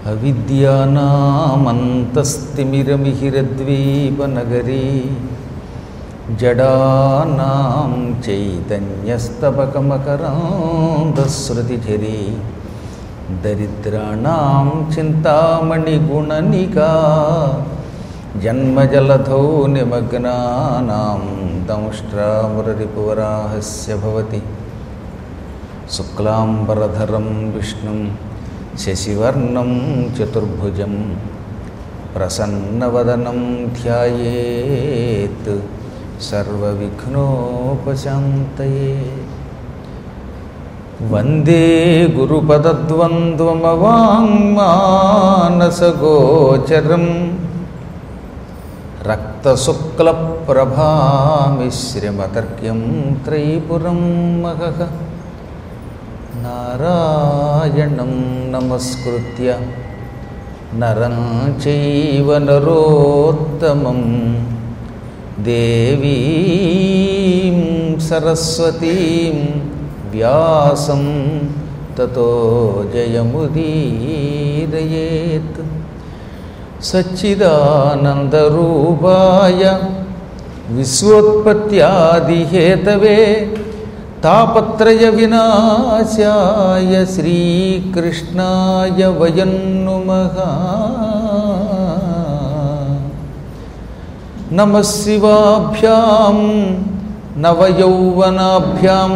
అవిద్యానామంతస్తిమిరమిహిరద్వీపనగరీ జడానాం చైతన్యస్తబకమకరాంధశ్రుతిఝరీ దరిద్రాణం చింతామణిగుణనికా జన్మజలధౌ నిమగ్నానాం దంష్ట్రామురరిపువరాహస్య భవతి శుక్లాంబరధరం విష్ణుం శశివర్ణం చతుర్భుజం ప్రసన్నవదనం ధ్యాయేత్ సర్వవిఘ్నోపశాంతయే వందే గురుపదద్వంద్వమవాङ्మానసగోచరం రక్తశుక్లప్రభామిశ్రమతర్క్యం త్రైపురం మహః నారాయణం నమస్కృత్య నరం చైవ నరోత్తమం దేవీం సరస్వతీం వ్యాసం తతో జయముదీరయేత్ సచ్చిదానందరూపాయ విశ్వోత్పత్యాదిహేతవే తాపత్రయ వినాశాయ శ్రీకృష్ణాయ వయం నుమః నమ శివాభ్యాం నవయౌవనాభ్యాం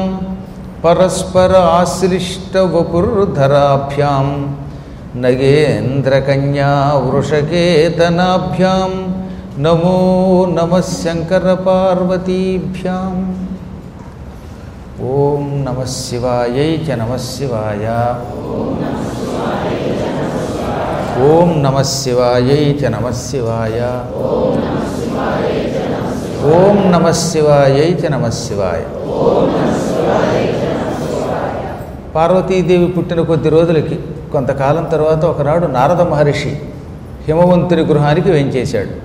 పరస్పరాశ్లిష్టవపుర్ధరాభ్యాం నగేంద్రకన్యా వృషకేతనాభ్యాం నమో నమ శంకరపార్వతీభ్యాం ఓం నమ శివాయై చ నమ శివాయ ఓం నమ శివాయై చ నమ శివాయ ఓం నమ శివాయై చ నమ శివాయ పార్వతీదేవి పుట్టిన కొద్ది రోజులకి కొంతకాలం తర్వాత ఒకనాడు నారద మహర్షి హిమవంతుని గృహానికి వెంచేశాడు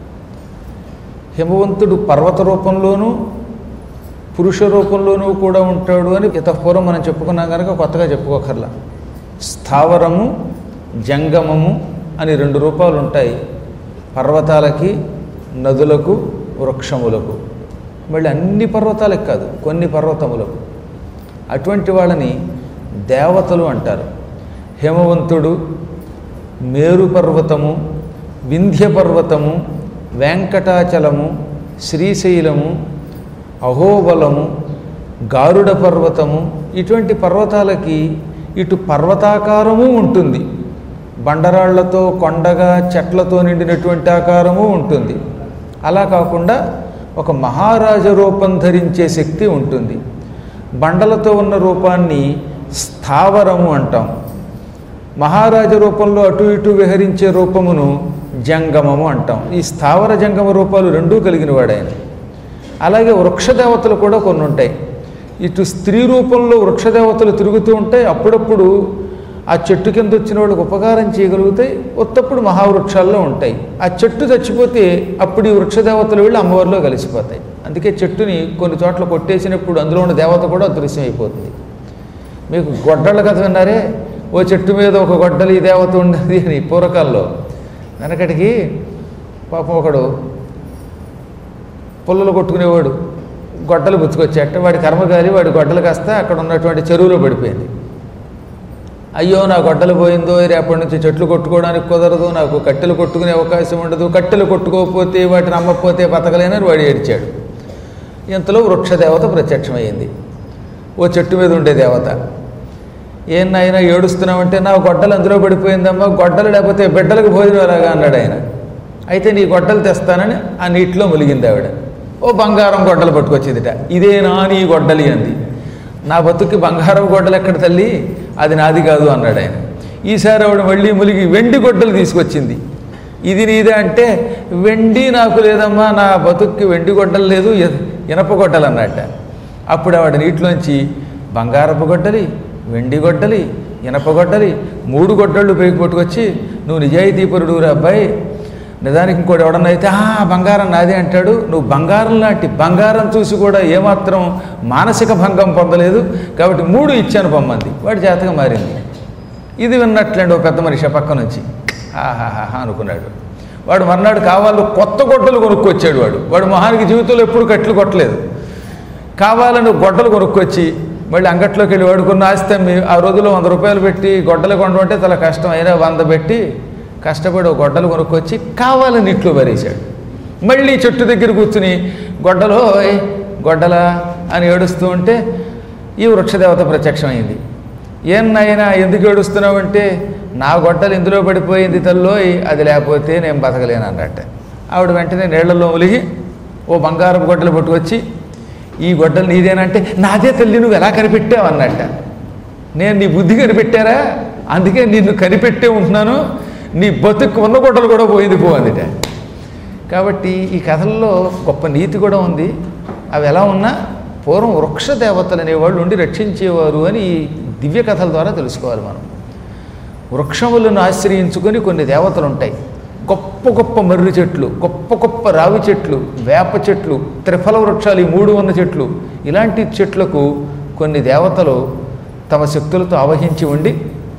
హిమవంతుడు పర్వత రూపంలోనూ పురుష రూపంలోనూ కూడా ఉంటాడు అని ఇతపూర్వం మనం చెప్పుకున్నాం కనుక కొత్తగా చెప్పుకోకర్లా స్థావరము జంగమము అని రెండు రూపాలు ఉంటాయి పర్వతాలకి నదులకు వృక్షములకు మళ్ళీ అన్ని పర్వతాలకు కాదు కొన్ని పర్వతములకు అటువంటి వాళ్ళని దేవతలు అంటారు హిమవంతుడు మేరు పర్వతము వింధ్య పర్వతము వెంకటాచలము శ్రీశైలము అహోబలము గారుడ పర్వతము ఇటువంటి పర్వతాలకి ఇటు పర్వతాకారము ఉంటుంది బండరాళ్లతో కొండగా చెట్లతో నిండినటువంటి ఆకారము ఉంటుంది అలా కాకుండా ఒక మహారాజ రూపం ధరించే శక్తి ఉంటుంది బండలతో ఉన్న రూపాన్ని స్థావరము అంటాం మహారాజ రూపంలో అటు ఇటు విహరించే రూపమును జంగమము అంటాం ఈ స్థావర జంగమ రూపాలు రెండూ కలిగిన వాడాయన అలాగే వృక్షదేవతలు కూడా కొన్ని ఉంటాయి ఇటు స్త్రీ రూపంలో వృక్షదేవతలు తిరుగుతూ ఉంటాయి అప్పుడప్పుడు ఆ చెట్టు కింద వచ్చిన వాళ్ళకి ఉపకారం చేయగలుగుతాయి ఉత్తప్పుడు మహావృక్షాల్లో ఉంటాయి ఆ చెట్టు చచ్చిపోతే అప్పుడు ఈ వృక్షదేవతలు వెళ్ళి అమ్మవారిలో కలిసిపోతాయి అందుకే చెట్టుని కొన్ని చోట్ల కొట్టేసినప్పుడు అందులో ఉన్న దేవత కూడా అదృశ్యం అయిపోతుంది మీకు గొడ్డళ్ళ కథ విన్నారే ఓ చెట్టు మీద ఒక గొడ్డలి దేవత ఉండేది అని పూర్వకాల్లో వెనకటికి పాపం ఒకడు పుల్లలు కొట్టుకునేవాడు గొడ్డలు బుచ్చుకొచ్చేట వాడి కర్మగాలి వాడి గొడ్డలు కాస్త అక్కడ ఉన్నటువంటి చెరువులో పడిపోయింది అయ్యో నా గొడ్డలు పోయిందో రేపటి నుంచి చెట్లు కొట్టుకోవడానికి కుదరదు నాకు కట్టెలు కొట్టుకునే అవకాశం ఉండదు కట్టెలు కొట్టుకోకపోతే వాటిని అమ్మకపోతే బతకలేనని వాడు ఏడ్చాడు ఇంతలో వృక్షదేవత ప్రత్యక్షమైంది ఓ చెట్టు మీద ఉండే దేవత ఏం నాయన ఏడుస్తున్నావంటే నా గొడ్డలు అందులో పడిపోయిందమ్మా గొడ్డలు లేకపోతే బిడ్డలకు భోజనం ఎలాగా అన్నాడు ఆయన అయితే నీ గొడ్డలు తెస్తానని ఆ నీటిలో ములిగింది ఆవిడ ఓ బంగారం గొడ్డలు పట్టుకొచ్చిందిట ఇదే నా నీ గొడ్డలి అంది నా బతుక్కి బంగారం గొడ్డలు ఎక్కడ తల్లి అది నాది కాదు అన్నాడు ఆయన ఈసారి ఆవిడ మళ్ళీ ములిగి వెండి గొడ్డలు తీసుకొచ్చింది ఇది నీదే అంటే వెండి నాకు లేదమ్మా నా బతుక్కి వెండి గొడ్డలు లేదు ఇ- ఇనప గొడ్డలు అన్నట్ట అప్పుడు ఆవిడ నీటిలోంచి బంగారపు గొడ్డలి వెండి గొడ్డలి ఇనప గొడ్డలి మూడు గొడ్డళ్ళు పైకి పట్టుకొచ్చి నువ్వు నిజాయితీపరుడు రా అబ్బాయి నిజానికి ఇంకోటి ఎవడన్నా అయితే "ఆ, బంగారం నాదే అంటాడు నువ్వు బంగారం లాంటి బంగారం చూసి కూడా ఏమాత్రం మానసిక భంగం పొందలేదు కాబట్టి మూడు ఇచ్చాను పొమ్మంది వాడి జాతకం మారింది ఇది విన్నట్లండి ఓ పెద్ద మనిషి ఆ పక్క నుంచి ఆహాహా అనుకున్నాడు వాడు మర్నాడు కావాలి కొత్త గొడ్డలు కొనుక్కొచ్చాడు వాడు వాడు మొహానికి జీవితంలో ఎప్పుడు కట్లు కొట్టలేదు కావాలని గొడ్డలు కొనుక్కొచ్చి మళ్ళీ అంగట్లోకి వెళ్ళి వాడుకున్న ఆస్తి అమ్మి ఆ రోజుల్లో వంద రూపాయలు పెట్టి గొడ్డలు కొనడం చాలా కష్టం అయినా వంద పెట్టి కష్టపడి ఒక గొడ్డలు కొనుక్కొచ్చి కావాలని ఇంట్లో వరేశాడు మళ్ళీ చెట్టు దగ్గర కూర్చుని గొడ్డలో "ఓయ్, గొడ్డలా అని ఏడుస్తూ ఉంటే ఈ వృక్షదేవత ప్రత్యక్షమైంది ఏం నాయనా ఎందుకు ఏడుస్తున్నావంటే నా గొడ్డలు ఇందులో పడిపోయింది తల్లోయ్ అది లేకపోతే నేను బతకలేను అన్నట్ట ఆవిడ వెంటనే నీళ్లలో ఒలిగి ఓ బంగారపు గొడ్డలు పట్టుకొచ్చి ఈ గొడ్డలు నీదేనంటే నాదే తల్లి నువ్వు ఎలా కనిపెట్టావు అన్నట్ట నేను నీ బుద్ధి కనిపెట్టారా అందుకే నిన్ను కనిపెట్టే ఉంటున్నాను నీ బతుకు ఉన్న గొడ్డలు కూడా పోయింది పో అందుట కాబట్టి ఈ కథల్లో గొప్ప నీతి కూడా ఉంది అవి ఎలా ఉన్నా పూర్వం వృక్ష దేవతలు అనేవాళ్ళు ఉండి రక్షించేవారు అని ఈ దివ్య కథల ద్వారా తెలుసుకోవాలి మనం వృక్షములను ఆశ్రయించుకొని కొన్ని దేవతలు ఉంటాయి గొప్ప గొప్ప మర్రి చెట్లు గొప్ప గొప్ప రావి చెట్లు వేప చెట్లు త్రిఫల వృక్షాలు ఈ మూడు ఉన్న చెట్లు ఇలాంటి చెట్లకు కొన్ని దేవతలు తమ శక్తులతో ఆవహించి ఉండి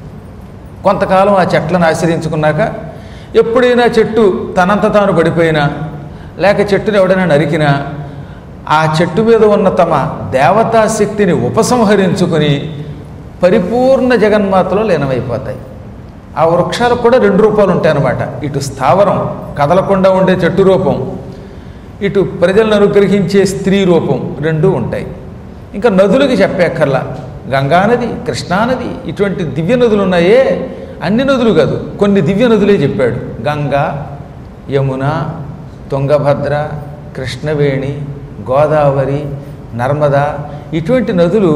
కొంతకాలం ఆ చెట్లను ఆశ్రయించుకున్నాక ఎప్పుడైనా చెట్టు తనంత తాను పడిపోయినా లేక చెట్టుని ఎవడైనా నరికినా ఆ చెట్టు మీద ఉన్న తమ దేవతా శక్తిని ఉపసంహరించుకొని పరిపూర్ణ జగన్మాతలో లీనమైపోతాయి ఆ వృక్షాలకు కూడా రెండు రూపాలు ఉంటాయన్నమాట ఇటు స్థావరం కదలకుండా ఉండే చెట్టు రూపం ఇటు ప్రజలను అనుగ్రహించే స్త్రీ రూపం రెండూ ఉంటాయి ఇంకా నదులకి చెప్పేక్కర్లా గంగానది కృష్ణానది ఇటువంటి దివ్య నదులు ఉన్నాయే అన్ని నదులు కాదు కొన్ని దివ్య నదులే చెప్పాడు గంగా యమున తుంగభద్ర కృష్ణవేణి గోదావరి నర్మద ఇటువంటి నదులు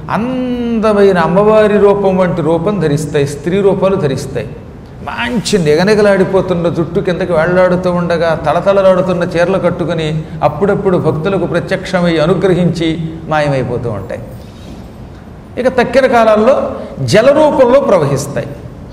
అందమైన అమ్మవారి రూపం వంటి రూపం ధరిస్తాయి స్త్రీ రూపాలు ధరిస్తాయి మంచి నిగనిగలాడిపోతున్న జుట్టు కిందకి వేళ్లాడుతూ ఉండగా తలతలలాడుతున్న చీరలు కట్టుకుని అప్పుడప్పుడు భక్తులకు ప్రత్యక్షమై అనుగ్రహించి మాయమైపోతూ ఉంటాయి ఇక తక్కిన కాలాల్లో జల రూపంలో ప్రవహిస్తాయి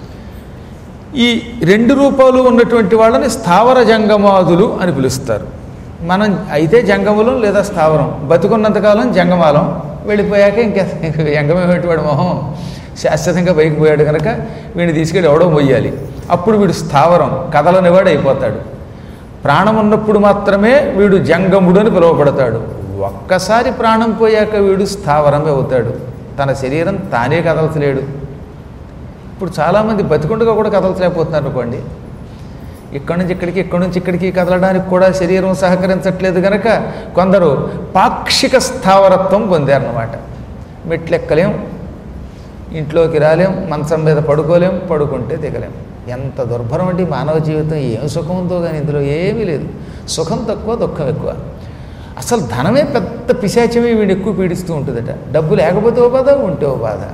ఈ రెండు రూపాలు ఉన్నటువంటి వాళ్ళని స్థావర జంగమాదులు అని పిలుస్తారు మనం అయితే జంగములం లేదా స్థావరం బతుకున్నంతకాలం జంగమాలం వెళ్ళిపోయాక ఇంకా ఎంగమేమిటి వాడు మొహం శాశ్వతంగా పైకి పోయాడు కనుక వీడిని తీసుకెళ్ళి ఎవడో మొయ్యాలి అప్పుడు వీడు స్థావరం కదలనివాడు అయిపోతాడు ప్రాణం ఉన్నప్పుడు మాత్రమే వీడు జంగముడు అని పిలువబడతాడు ఒక్కసారి ప్రాణం పోయాక వీడు స్థావరమే అవుతాడు తన శరీరం తానే కదలచలేడు ఇప్పుడు చాలామంది బతికుండగా కూడా కదలచలేకపోతున్నారు అనుకోండి ఇక్కడి నుంచి ఇక్కడికి ఇక్కడి నుంచి ఇక్కడికి కదలడానికి కూడా శరీరం సహకరించట్లేదు కనుక కొందరు పాక్షిక స్థావరత్వం పొందారన్నమాట మెట్లెక్కలేం ఇంట్లోకి రాలేం మంచం మీద పడుకోలేం పడుకుంటే దిగలేం ఎంత దుర్భరం అంటే ఈ మానవ జీవితం ఏం సుఖం ఉందో కానీ ఇందులో ఏమీ లేదు సుఖం తక్కువ దుఃఖం ఎక్కువ అసలు ధనమే పెద్ద పిశాచమే వీడు ఎక్కువ పీడిస్తూ ఉంటుందట డబ్బు లేకపోతే ఓ బాధ ఉంటే ఓ బాధ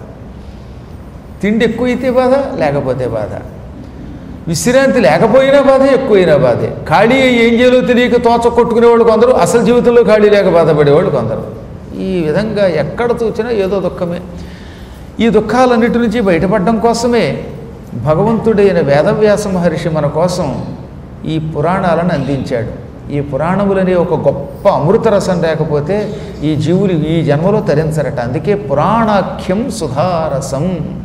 తిండి ఎక్కువైతే బాధ లేకపోతే బాధ విశ్రాంతి లేకపోయినా బాధ ఎక్కువైనా బాధే ఖాళీ అయ్యి ఏం చేయాలో తెలియక తోచ కొట్టుకునేవాళ్ళు కొందరు అసలు జీవితంలో ఖాళీ లేక బాధపడేవాళ్ళు కొందరు ఈ విధంగా ఎక్కడ చూసినా ఏదో దుఃఖమే ఈ దుఃఖాలన్నిటి నుంచి బయటపడడం కోసమే భగవంతుడైన వేదవ్యాస మహర్షి మన కోసం ఈ పురాణాలను అందించాడు ఈ పురాణములనే ఒక గొప్ప అమృత రసం లేకపోతే ఈ జీవులు ఈ జన్మలో తరించరట అందుకే పురాణాఖ్యం సుధారసం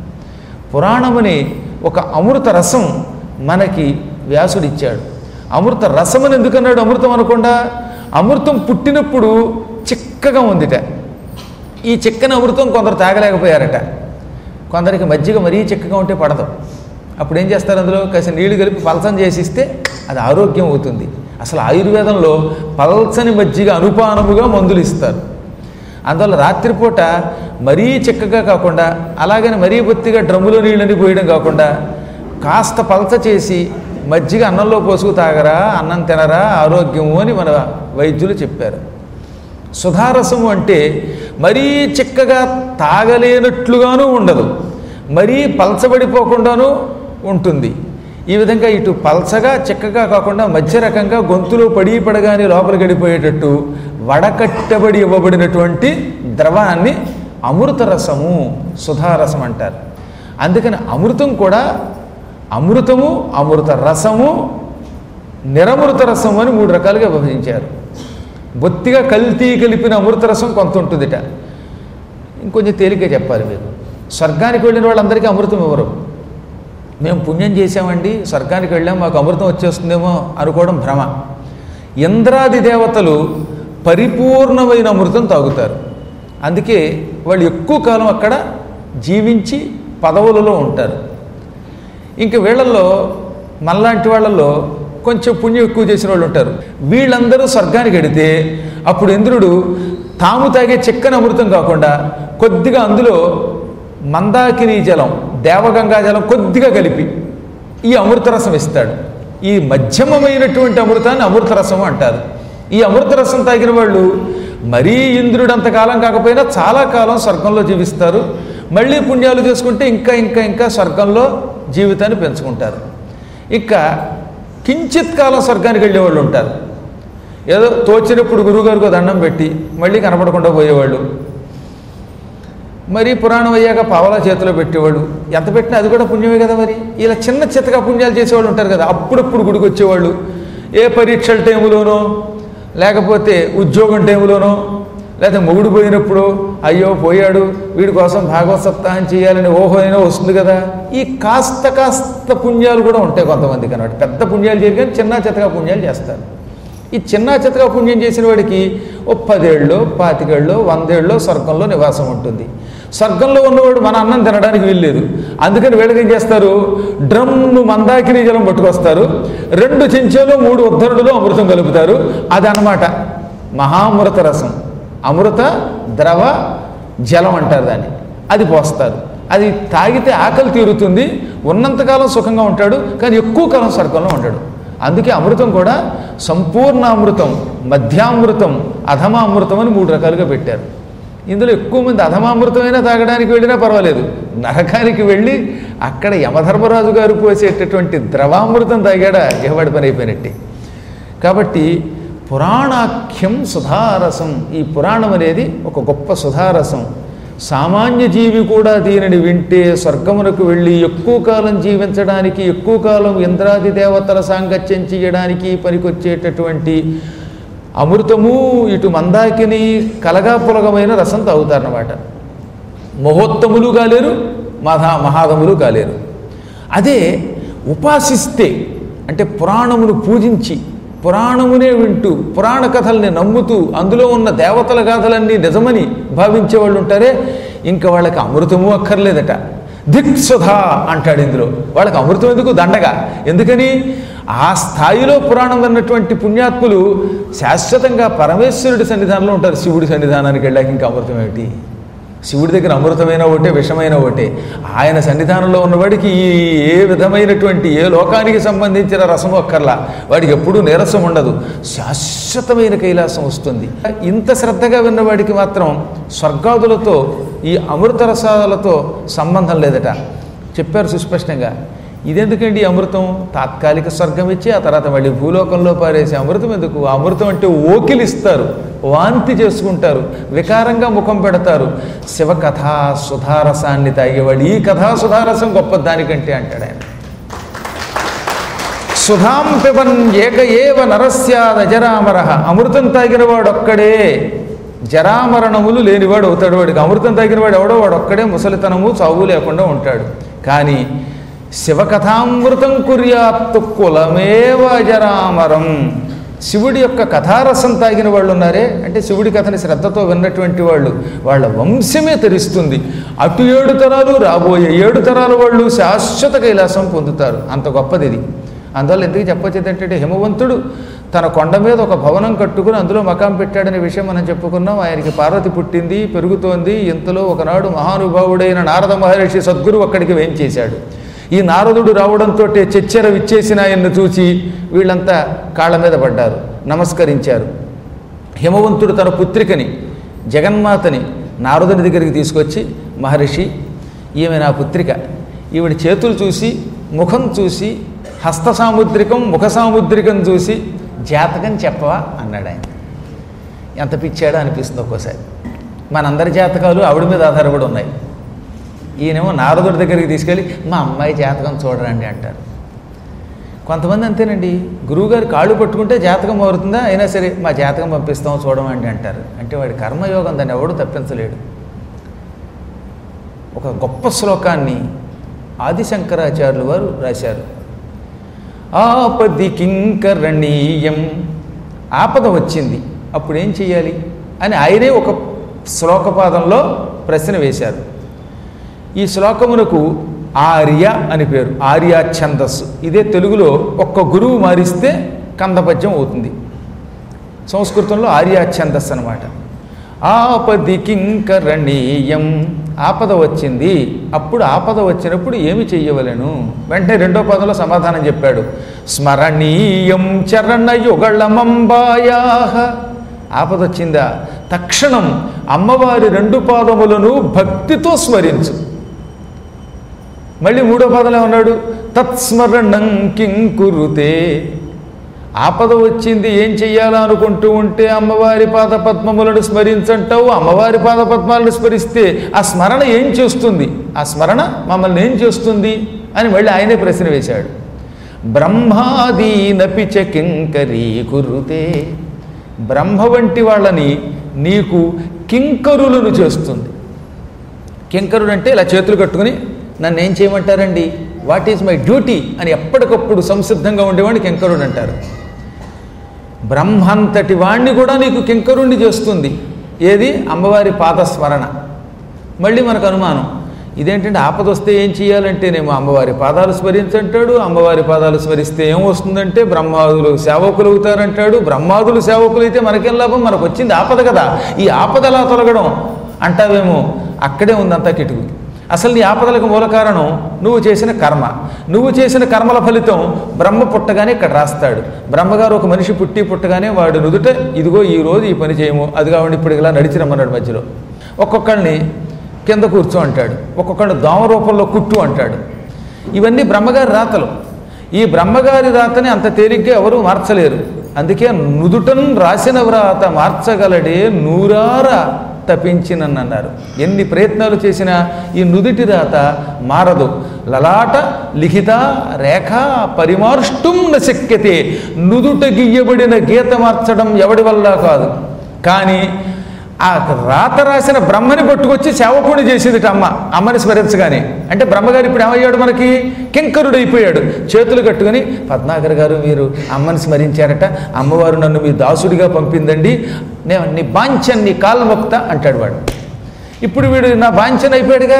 పురాణముని ఒక అమృత రసం మనకి వ్యాసుడిచ్చాడు అమృత రసమని ఎందుకన్నాడు అమృతం అనకుండా అమృతం పుట్టినప్పుడు చిక్కగా ఉందిట ఈ చిక్కని అమృతం కొందరు తాగలేకపోయారట కొందరికి మజ్జిగ మరీ చిక్కగా ఉంటే పడదు అప్పుడు ఏం చేస్తారు అందులో కాసి నీళ్లు కలిపి పలసం చేసిస్తే అది ఆరోగ్యం అవుతుంది అసలు ఆయుర్వేదంలో పల్చని మజ్జిగ అనుపానముగా మందులు ఇస్తారు అందువల్ల రాత్రిపూట మరీ చిక్కగా కాకుండా అలాగని మరీ బొత్తిగా డ్రమ్ములో నీళ్ళని పోయడం కాకుండా కాస్త పలచ చేసి మజ్జిగ అన్నంలో పోసుకు తాగరా అన్నం తినరా ఆరోగ్యము అని మన వైద్యులు చెప్పారు సుధారసము అంటే మరీ చిక్కగా తాగలేనట్లుగానూ ఉండదు మరీ పలచబడిపోకుండానూ ఉంటుంది ఈ విధంగా ఇటు పల్చగా చిక్కగా కాకుండా మధ్య రకంగా గొంతులో పడి పడగానే లోపలికి గడిపోయేటట్టు వడకట్టబడి ఇవ్వబడినటువంటి ద్రవాన్ని అమృత రసము సుధారసం అంటారు అందుకని అమృతం కూడా అమృతము అమృత రసము నిరమృత రసము అని మూడు రకాలుగా విభజించారు బొత్తిగా కల్తీ కలిపిన అమృత రసం కొంత ఉంటుందిట ఇంకొంచెం తేలిక చెప్పాలి మీకు స్వర్గానికి వెళ్ళిన వాళ్ళందరికీ అమృతం ఇవ్వరు మేము పుణ్యం చేసామండి స్వర్గానికి వెళ్ళాం మాకు అమృతం వచ్చేస్తుందేమో అనుకోవడం భ్రమ ఇంద్రాది దేవతలు పరిపూర్ణమైన అమృతం తాగుతారు అందుకే వాళ్ళు ఎక్కువ కాలం అక్కడ జీవించి పదవులలో ఉంటారు ఇంక వీళ్ళల్లో మనలాంటి వాళ్ళల్లో కొంచెం పుణ్యం ఎక్కువ చేసిన వాళ్ళు ఉంటారు వీళ్ళందరూ స్వర్గానికి వెడితే అప్పుడు ఇంద్రుడు తాము తాగే చిక్కని అమృతం కాకుండా కొద్దిగా అందులో మందాకిని జలం దేవగంగా జలం కొద్దిగా కలిపి ఈ అమృతరసం ఇస్తాడు ఈ మధ్యమమైనటువంటి అమృతాన్ని అమృతరసం అంటారు ఈ అమృతరసం తాగిన వాళ్ళు మరీ ఇంద్రుడంత కాలం కాకపోయినా చాలా కాలం స్వర్గంలో జీవిస్తారు మళ్ళీ పుణ్యాలు చేసుకుంటే ఇంకా ఇంకా ఇంకా స్వర్గంలో జీవితాన్ని పెంచుకుంటారు ఇంకా కించిత్ కాలం స్వర్గానికి వెళ్ళేవాళ్ళు ఉంటారు ఏదో తోచినప్పుడు గురువుగారికి దండం పెట్టి మళ్ళీ కనపడకుండా పోయేవాళ్ళు మరి పురాణం అయ్యాక పావలా చేతిలో పెట్టేవాడు ఎంత పెట్టినా అది కూడా పుణ్యమే కదా మరి ఇలా చిన్న చిత్తగా పుణ్యాలు చేసేవాళ్ళు ఉంటారు కదా అప్పుడప్పుడు గుడికి వచ్చేవాళ్ళు ఏ పరీక్షల టైములోనో లేకపోతే ఉద్యోగం టైములోనో లేకపోతే మొగుడు పోయినప్పుడు అయ్యో పోయాడు వీడి కోసం భాగవత సప్తాహం చేయాలని ఓహో అయినా వస్తుంది కదా ఈ కాస్త కాస్త పుణ్యాలు కూడా ఉంటాయి కొంతమందికి అన్నమాట పెద్ద పుణ్యాలు చేయరు కానీ చిన్న చిత్తగా పుణ్యాలు చేస్తారు ఈ చిన్న చిత్తగా పుణ్యం చేసిన వాడికి ఓ పదేళ్ళు పాతికేళ్ళు వందేళ్ళు స్వర్గంలో నివాసం ఉంటుంది స్వర్గంలో ఉన్నవాడు మన అన్నం తినడానికి వీల్లేదు అందుకని వీళ్ళకి ఏం చేస్తారు డ్రమ్ము మందాకిని జలం పట్టుకొస్తారు రెండు చెంచాలు మూడు ఉద్ధరణలో అమృతం కలుపుతారు అది అన్నమాట మహామృత రసం అమృత ద్రవ జలం అంటారు దాన్ని అది పోస్తారు అది తాగితే ఆకలి తీరుతుంది ఉన్నంతకాలం సుఖంగా ఉంటాడు కానీ ఎక్కువ కాలం స్వర్గంలో ఉంటాడు అందుకే అమృతం కూడా సంపూర్ణ అమృతం మధ్యామృతం అధమామృతం అని మూడు రకాలుగా పెట్టారు ఇందులో ఎక్కువ మంది అధమామృతమైనా తాగడానికి వెళ్ళినా పర్వాలేదు నరకానికి వెళ్ళి అక్కడ యమధర్మరాజు గారు పోసేటటువంటి ద్రవామృతం తాగాడా ఎవడి పని అయిపోయినట్టే కాబట్టి పురాణాఖ్యం సుధారసం ఈ పురాణం అనేది ఒక గొప్ప సుధారసం సామాన్య జీవి కూడా దీనిని వింటే స్వర్గమునకు వెళ్ళి ఎక్కువ కాలం జీవించడానికి ఎక్కువ కాలం ఇంద్రాది దేవతల సాంగత్యం చేయడానికి పనికొచ్చేటటువంటి అమృతము ఇటు మందాకిని కలగాపులగమైన రసం తాగుతారన్నమాట మహోత్తములు కాలేరు మహా మహాదములు కాలేరు అదే ఉపాసిస్తే అంటే పురాణమును పూజించి పురాణమునే వింటూ పురాణ కథల్ని నమ్ముతూ అందులో ఉన్న దేవతల గాథలన్నీ నిజమని భావించే వాళ్ళు ఉంటారే ఇంకా వాళ్ళకి అమృతము అక్కర్లేదట దిక్సుధా అంటాడు ఇందులో వాళ్ళకి అమృతం ఎందుకు దండగా ఎందుకని ఆ స్థాయిలో పురాణం అన్నటువంటి పుణ్యాత్ములు శాశ్వతంగా పరమేశ్వరుడి సన్నిధానంలో ఉంటారు శివుడి సన్నిధానానికి వెళ్ళాక ఇంకా అమృతం ఏమిటి శివుడి దగ్గర అమృతమైన ఒకటే విషమైన ఒకటే ఆయన సన్నిధానంలో ఉన్నవాడికి ఈ ఏ విధమైనటువంటి ఏ లోకానికి సంబంధించిన రసం అక్కర్లా వాడికి ఎప్పుడూ నీరసం ఉండదు శాశ్వతమైన కైలాసం వస్తుంది ఇంత శ్రద్ధగా విన్నవాడికి మాత్రం స్వర్గాదులతో ఈ అమృత రసాలతో సంబంధం లేదట చెప్పారు సుస్పష్టంగా ఇదెందుకండి ఈ అమృతం తాత్కాలిక స్వర్గం ఇచ్చి ఆ తర్వాత మళ్ళీ భూలోకంలో పారేసే అమృతం ఎందుకు ఆ అమృతం అంటే ఓకిలిస్తారు వాంతి చేసుకుంటారు వికారంగా ముఖం పెడతారు శివ కథా సుధారసాన్ని తాగేవాడు ఈ కథా సుధారసం గొప్ప దానికంటే అంటాడు ఆయన సుధాం పిబన్ ఏక ఏవ నరస్యాద జరామర అమృతం తాగిన వాడొక్కడే జరామరణములు లేనివాడు అవుతాడు వాడికి అమృతం తాగిన వాడు ఎవడో వాడు ఒక్కడే ముసలితనము చావు లేకుండా ఉంటాడు కానీ శివకథామృతం కుర్యాత్తు కులమేవ జరామరం శివుడి యొక్క కథారసం తాగిన వాళ్ళు ఉన్నారే అంటే శివుడి కథని శ్రద్ధతో విన్నటువంటి వాళ్ళు వాళ్ళ వంశమే తెరిస్తుంది అటు ఏడు తరాలు రాబోయే ఏడు తరాల వాళ్ళు శాశ్వత కైలాసం పొందుతారు అంత గొప్పది ఇది అందువల్ల ఎందుకు చెప్పొచ్చేది ఏంటంటే హిమవంతుడు తన కొండ మీద ఒక భవనం కట్టుకుని అందులో మకాం పెట్టాడనే విషయం మనం చెప్పుకున్నాం ఆయనకి పార్వతి పుట్టింది పెరుగుతోంది ఇంతలో ఒకనాడు మహానుభావుడైన నారద మహర్షి సద్గురు అక్కడికి వేయించేశాడు ఈ నారదుడు రావడంతో చెచ్చెర విచ్చేసిన ఆయన్ను చూసి వీళ్ళంతా కాళ్ళ మీద పడ్డారు నమస్కరించారు హిమవంతుడు తన పుత్రికని జగన్మాతని నారదుని దగ్గరికి తీసుకొచ్చి మహర్షి ఈమె నా పుత్రిక ఈవిడ చేతులు చూసి ముఖం చూసి హస్త సాముద్రికం ముఖ సాముద్రికం చూసి జాతకం చెప్పవా అన్నాడు ఆయన ఎంత పిచ్చాడో అనిపిస్తుంది ఒక్కోసారి మనందరి జాతకాలు ఆవిడ మీద ఆధారపడి ఉన్నాయి ఈయనేమో నారదుడి దగ్గరికి తీసుకెళ్ళి మా అమ్మాయి జాతకం చూడరండి అంటారు కొంతమంది అంతేనండి గురువుగారు కాళ్ళు పట్టుకుంటే జాతకం అవుతుందా అయినా సరే మా జాతకం పంపిస్తాం చూడమండి అంటారు అంటే వాడి కర్మయోగం దాన్ని ఎవడు తప్పించలేడు ఒక గొప్ప శ్లోకాన్ని ఆదిశంకరాచార్యులు వారు రాశారు ఆపది కింకరణీయం ఆపద వచ్చింది అప్పుడు ఏం చెయ్యాలి అని ఆయనే ఒక శ్లోకపాదంలో ప్రశ్న వేశారు ఈ శ్లోకమునకు ఆర్య అని పేరు ఆర్య ఛందస్సు ఇదే తెలుగులో ఒక్క గురువు మారిస్తే కందపద్యం అవుతుంది సంస్కృతంలో ఆర్య ఛందస్సు అనమాట ఆపది కింకరణీయం ఆపద వచ్చింది అప్పుడు ఆపద వచ్చినప్పుడు ఏమి చెయ్యవలెను వెంటనే రెండో పదంలో సమాధానం చెప్పాడు స్మరణీయం చరణ యుగళమంబాయా ఆపద వచ్చిందా తక్షణం అమ్మవారి రెండు పాదములను భక్తితో స్మరించు మళ్ళీ మూడో పదంలో ఉన్నాడు తత్స్మరణం కింకురుతే ఆపద వచ్చింది ఏం చెయ్యాలా అనుకుంటూ ఉంటే అమ్మవారి పాద పద్మములను స్మరించంటావు అమ్మవారి పాద పద్మాలను స్మరిస్తే ఆ స్మరణ ఏం చేస్తుంది ఆ స్మరణ మమ్మల్ని ఏం చేస్తుంది అని మళ్ళీ ఆయనే ప్రశ్న వేశాడు బ్రహ్మాదీనపి చ కింకరీ కురుతే బ్రహ్మ వంటి వాళ్ళని నీకు కింకరులను చేస్తుంది కింకరుడు అంటే ఇలా చేతులు కట్టుకుని నన్ను ఏం చేయమంటారండి వాట్ ఈజ్ మై డ్యూటీ అని ఎప్పటికప్పుడు సంసిద్ధంగా ఉండేవాడిని కింకరుడు అంటారు బ్రహ్మంతటి వాణ్ణి కూడా నీకు కింకరుణ్ణి చేస్తుంది ఏది అమ్మవారి పాదస్మరణ మళ్ళీ మనకు అనుమానం ఇదేంటంటే ఆపద వస్తే ఏం చేయాలంటేనేమో అమ్మవారి పాదాలు స్మరించంటాడు అమ్మవారి పాదాలు స్మరిస్తే ఏం వస్తుందంటే బ్రహ్మాదులు సేవకులు అవుతారంటాడు బ్రహ్మాదులు సేవకులు అయితే మనకేం లాభం మనకు వచ్చింది ఆపద కదా ఈ ఆపద ఎలా తొలగడం అంటావేమో అక్కడే ఉందంతా కిటుకు అసలు నీ ఆపదలకు మూల కారణం నువ్వు చేసిన కర్మ నువ్వు చేసిన కర్మల ఫలితం బ్రహ్మ పుట్టగానే ఇక్కడ రాస్తాడు బ్రహ్మగారు ఒక మనిషి పుట్టి పుట్టగానే వాడు నుదుట ఇదిగో ఈ రోజు ఈ పని చేయము అది కావండి ఇప్పుడు ఇలా నడిచి రమ్మన్నాడు మధ్యలో ఒక్కొక్కడిని కింద కూర్చో అంటాడు ఒక్కొక్కడు దోమ రూపంలో కుట్టు అంటాడు ఇవన్నీ బ్రహ్మగారి రాతలు ఈ బ్రహ్మగారి రాతని అంత తేలిగ్గా ఎవరు మార్చలేరు అందుకే నుదుటన్ రాసిన వ్రాత మార్చగలడే నూరార తపించినన్నారు ఎన్ని ప్రయత్నాలు చేసినా ఈ నుదిటి రాత మారదు లలాట లిఖిత రేఖ పరిమార్ష్టం న శక్యతే నుదుట గీయబడిన గీత మార్చడం ఎవడి వల్ల కాదు కానీ ఆ రాత రాసిన బ్రహ్మని పట్టుకొచ్చి సేవకుని చేసింది అమ్మ అమ్మని స్మరించగానే అంటే బ్రహ్మగారు ఇప్పుడు ఏమయ్యాడు మనకి కింకరుడు అయిపోయాడు చేతులు కట్టుకుని పద్మాకర్ గారు మీరు అమ్మని స్మరించారట అమ్మవారు నన్ను మీ దాసుడిగా పంపిందండి నేను నీ బాంఛన్ నీ కాళ్ళు మొక్త అంటాడు వాడు ఇప్పుడు వీడు నా బాంఛన్ అయిపోయాడుగా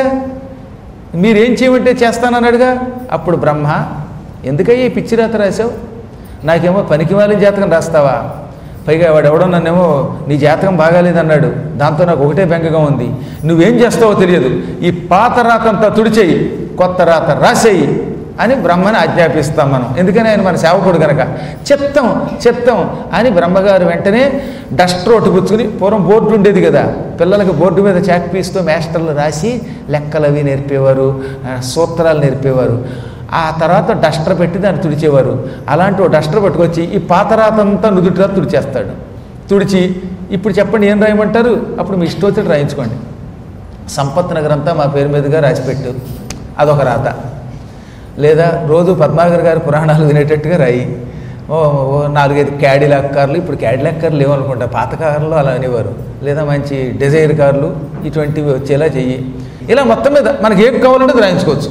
మీరేం చేయమంటే చేస్తానన్నాడుగా అప్పుడు బ్రహ్మ ఎందుకయ్యా ఈ పిచ్చి రాత రాశావు నాకేమో పనికిమాలిన జాతకం రాస్తావా పైగా వాడు ఎవడో నన్నేమో నీ జాతకం బాగాలేదన్నాడు దాంతో నాకు ఒకటే బెంగగా ఉంది నువ్వేం చేస్తావో తెలియదు ఈ పాత రాతంతా తుడిచేయి కొత్త రాత రాసేయి అని బ్రహ్మని ఆజ్ఞాపిస్తాం మనం ఎందుకని ఆయన మన సేవకుడు కనుక చిత్తం చిత్తం అని బ్రహ్మగారు వెంటనే డస్ట్ రోడ్డు పుచ్చుకుని పూర్వం బోర్డు ఉండేది కదా పిల్లలకి బోర్డు మీద చాక్ పీస్తో మాస్టర్లు రాసి లెక్కలు అవి నేర్పేవారు ఆ, సూత్రాలు నేర్పేవారు ఆ తర్వాత డస్టర్ పెట్టి దాన్ని తుడిచేవారు అలాంటి ఓ డస్టర్ పట్టుకొచ్చి ఈ పాత రాతంతా నుదుటిగా తుడిచేస్తాడు తుడిచి ఇప్పుడు చెప్పండి ఏం రాయమంటారు అప్పుడు మీ ఇష్టోత్తటి రాయించుకోండి సంపత్ నగర్ అంతా మా పేరు మీదుగా రాసిపెట్టు అదొక రాత లేదా రోజు పద్మాగర్ గారి పురాణాలు వినేటట్టుగా రాయి ఓ ఓ నాలుగైదు క్యాడిలాక్ కార్లు ఇప్పుడు క్యాడిలాక్ కార్లు లేవనుకుంటా పాత కార్లు అలా అనేవారు లేదా మంచి డిజైర్ కార్లు ఇటువంటివి వచ్చేలా చెయ్యి ఇలా మొత్తం మీద మనకి ఏం కావాలంటే అది రాయించుకోవచ్చు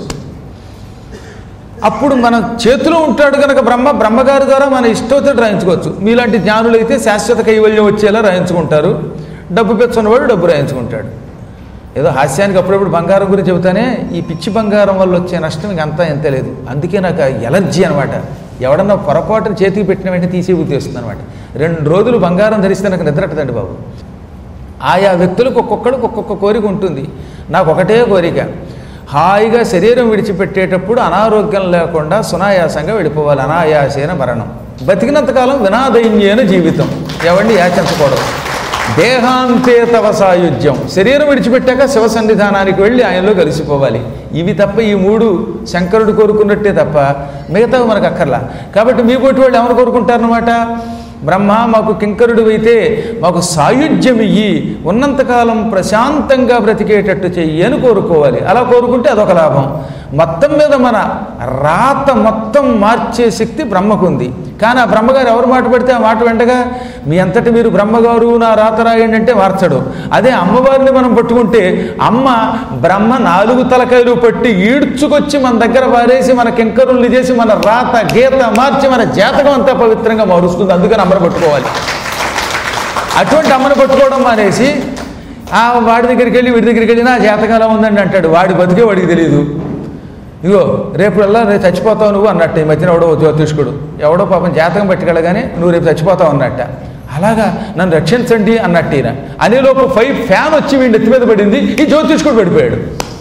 అప్పుడు మన చేతిలో ఉంటాడు కనుక బ్రహ్మ బ్రహ్మగారి ద్వారా మన ఇష్టంతో రాయించుకోవచ్చు మీలాంటి జ్ఞానులు అయితే శాశ్వత కైవల్యం వచ్చేలా రాయించుకుంటారు డబ్బు పెచ్చున్నవాడు డబ్బు రాయించుకుంటాడు ఏదో హాస్యానికి అప్పుడప్పుడు బంగారం గురించి చెబుతానే ఈ పిచ్చి బంగారం వల్ల వచ్చే నష్టం ఇంక అంతా ఎంత లేదు అందుకే నాకు ఆ ఎలర్జీ అనమాట ఎవడన్నా పొరపాటున చేతికి పెట్టిన వెంటనే తీసే బుద్ధి వస్తుంది అనమాట రెండు రోజులు బంగారం ధరిస్తే నాకు నిద్రట్టదండి బాబు ఆయా వ్యక్తులకు ఒక్కొక్కడికి ఒక్కొక్క కోరిక ఉంటుంది నాకు ఒకటే కోరిక హాయిగా శరీరం విడిచిపెట్టేటప్పుడు అనారోగ్యం లేకుండా సునాయాసంగా వెళ్ళిపోవాలి అనాయాసేన మరణం బతికినంతకాలం వినాదైన్యేన జీవితం ఎవరిని యాచించకూడదు దేహాంతే తవ సాయుధ్యం శరీరం విడిచిపెట్టాక శివ సన్నిధానానికి వెళ్ళి ఆయనలో కలిసిపోవాలి ఇవి తప్ప ఈ మూడు శంకరుడు కోరుకున్నట్టే తప్ప మిగతావి మనకు అక్కర్లా కాబట్టి మీ పోటీ వాళ్ళు ఎవరు కోరుకుంటారనమాట బ్రహ్మ మాకు కింకరుడు అయితే మాకు సాయుధ్యం ఇయ్యి ఉన్నంతకాలం ప్రశాంతంగా బ్రతికేటట్టు చెయ్యి అని కోరుకోవాలి అలా కోరుకుంటే అదొక లాభం మొత్తం మీద మన రాత మొత్తం మార్చే శక్తి బ్రహ్మకుంది కానీ ఆ బ్రహ్మగారు ఎవరు మాట పెడితే ఆ మాట వెంటగా మీ అంతటి మీరు బ్రహ్మగారు నా రాత రాయండి అంటే మార్చడు అదే అమ్మవారిని మనం పట్టుకుంటే అమ్మ బ్రహ్మ నాలుగు తలకాయలు పట్టి ఈడ్చుకొచ్చి మన దగ్గర పారేసి మన కింకరుల్ని చేసి మన రాత గీత మార్చి మన జాతకం అంతా పవిత్రంగా మారుస్తుంది అందుకని అమ్మను పట్టుకోవాలి అటువంటి అమ్మను పట్టుకోవడం మానేసి ఆ వాడి దగ్గరికి వెళ్ళి వీడి దగ్గరికి వెళ్ళి నా జాతకం ఎలా ఉందండి అంటాడు వాడి బతికే వాడికి తెలియదు ఇగో రేపు వెళ్ళా రేపు చచ్చిపోతావు నువ్వు అన్నట్టు ఈ మధ్యన ఎవడో జ్యోతిష్కుడు ఎవడో పాపం జాతకం పెట్టుకెళ్ళగానే నువ్వు రేపు చచ్చిపోతావు అన్నట్ట అలాగా నన్ను రక్షించండి అన్నట్టు ఈయన అనేలోపు ఫైవ్ ఫ్యాన్ వచ్చి వీడి నెత్తి మీద పడింది ఈ జ్యోతిష్కుడు పడిపోయాడు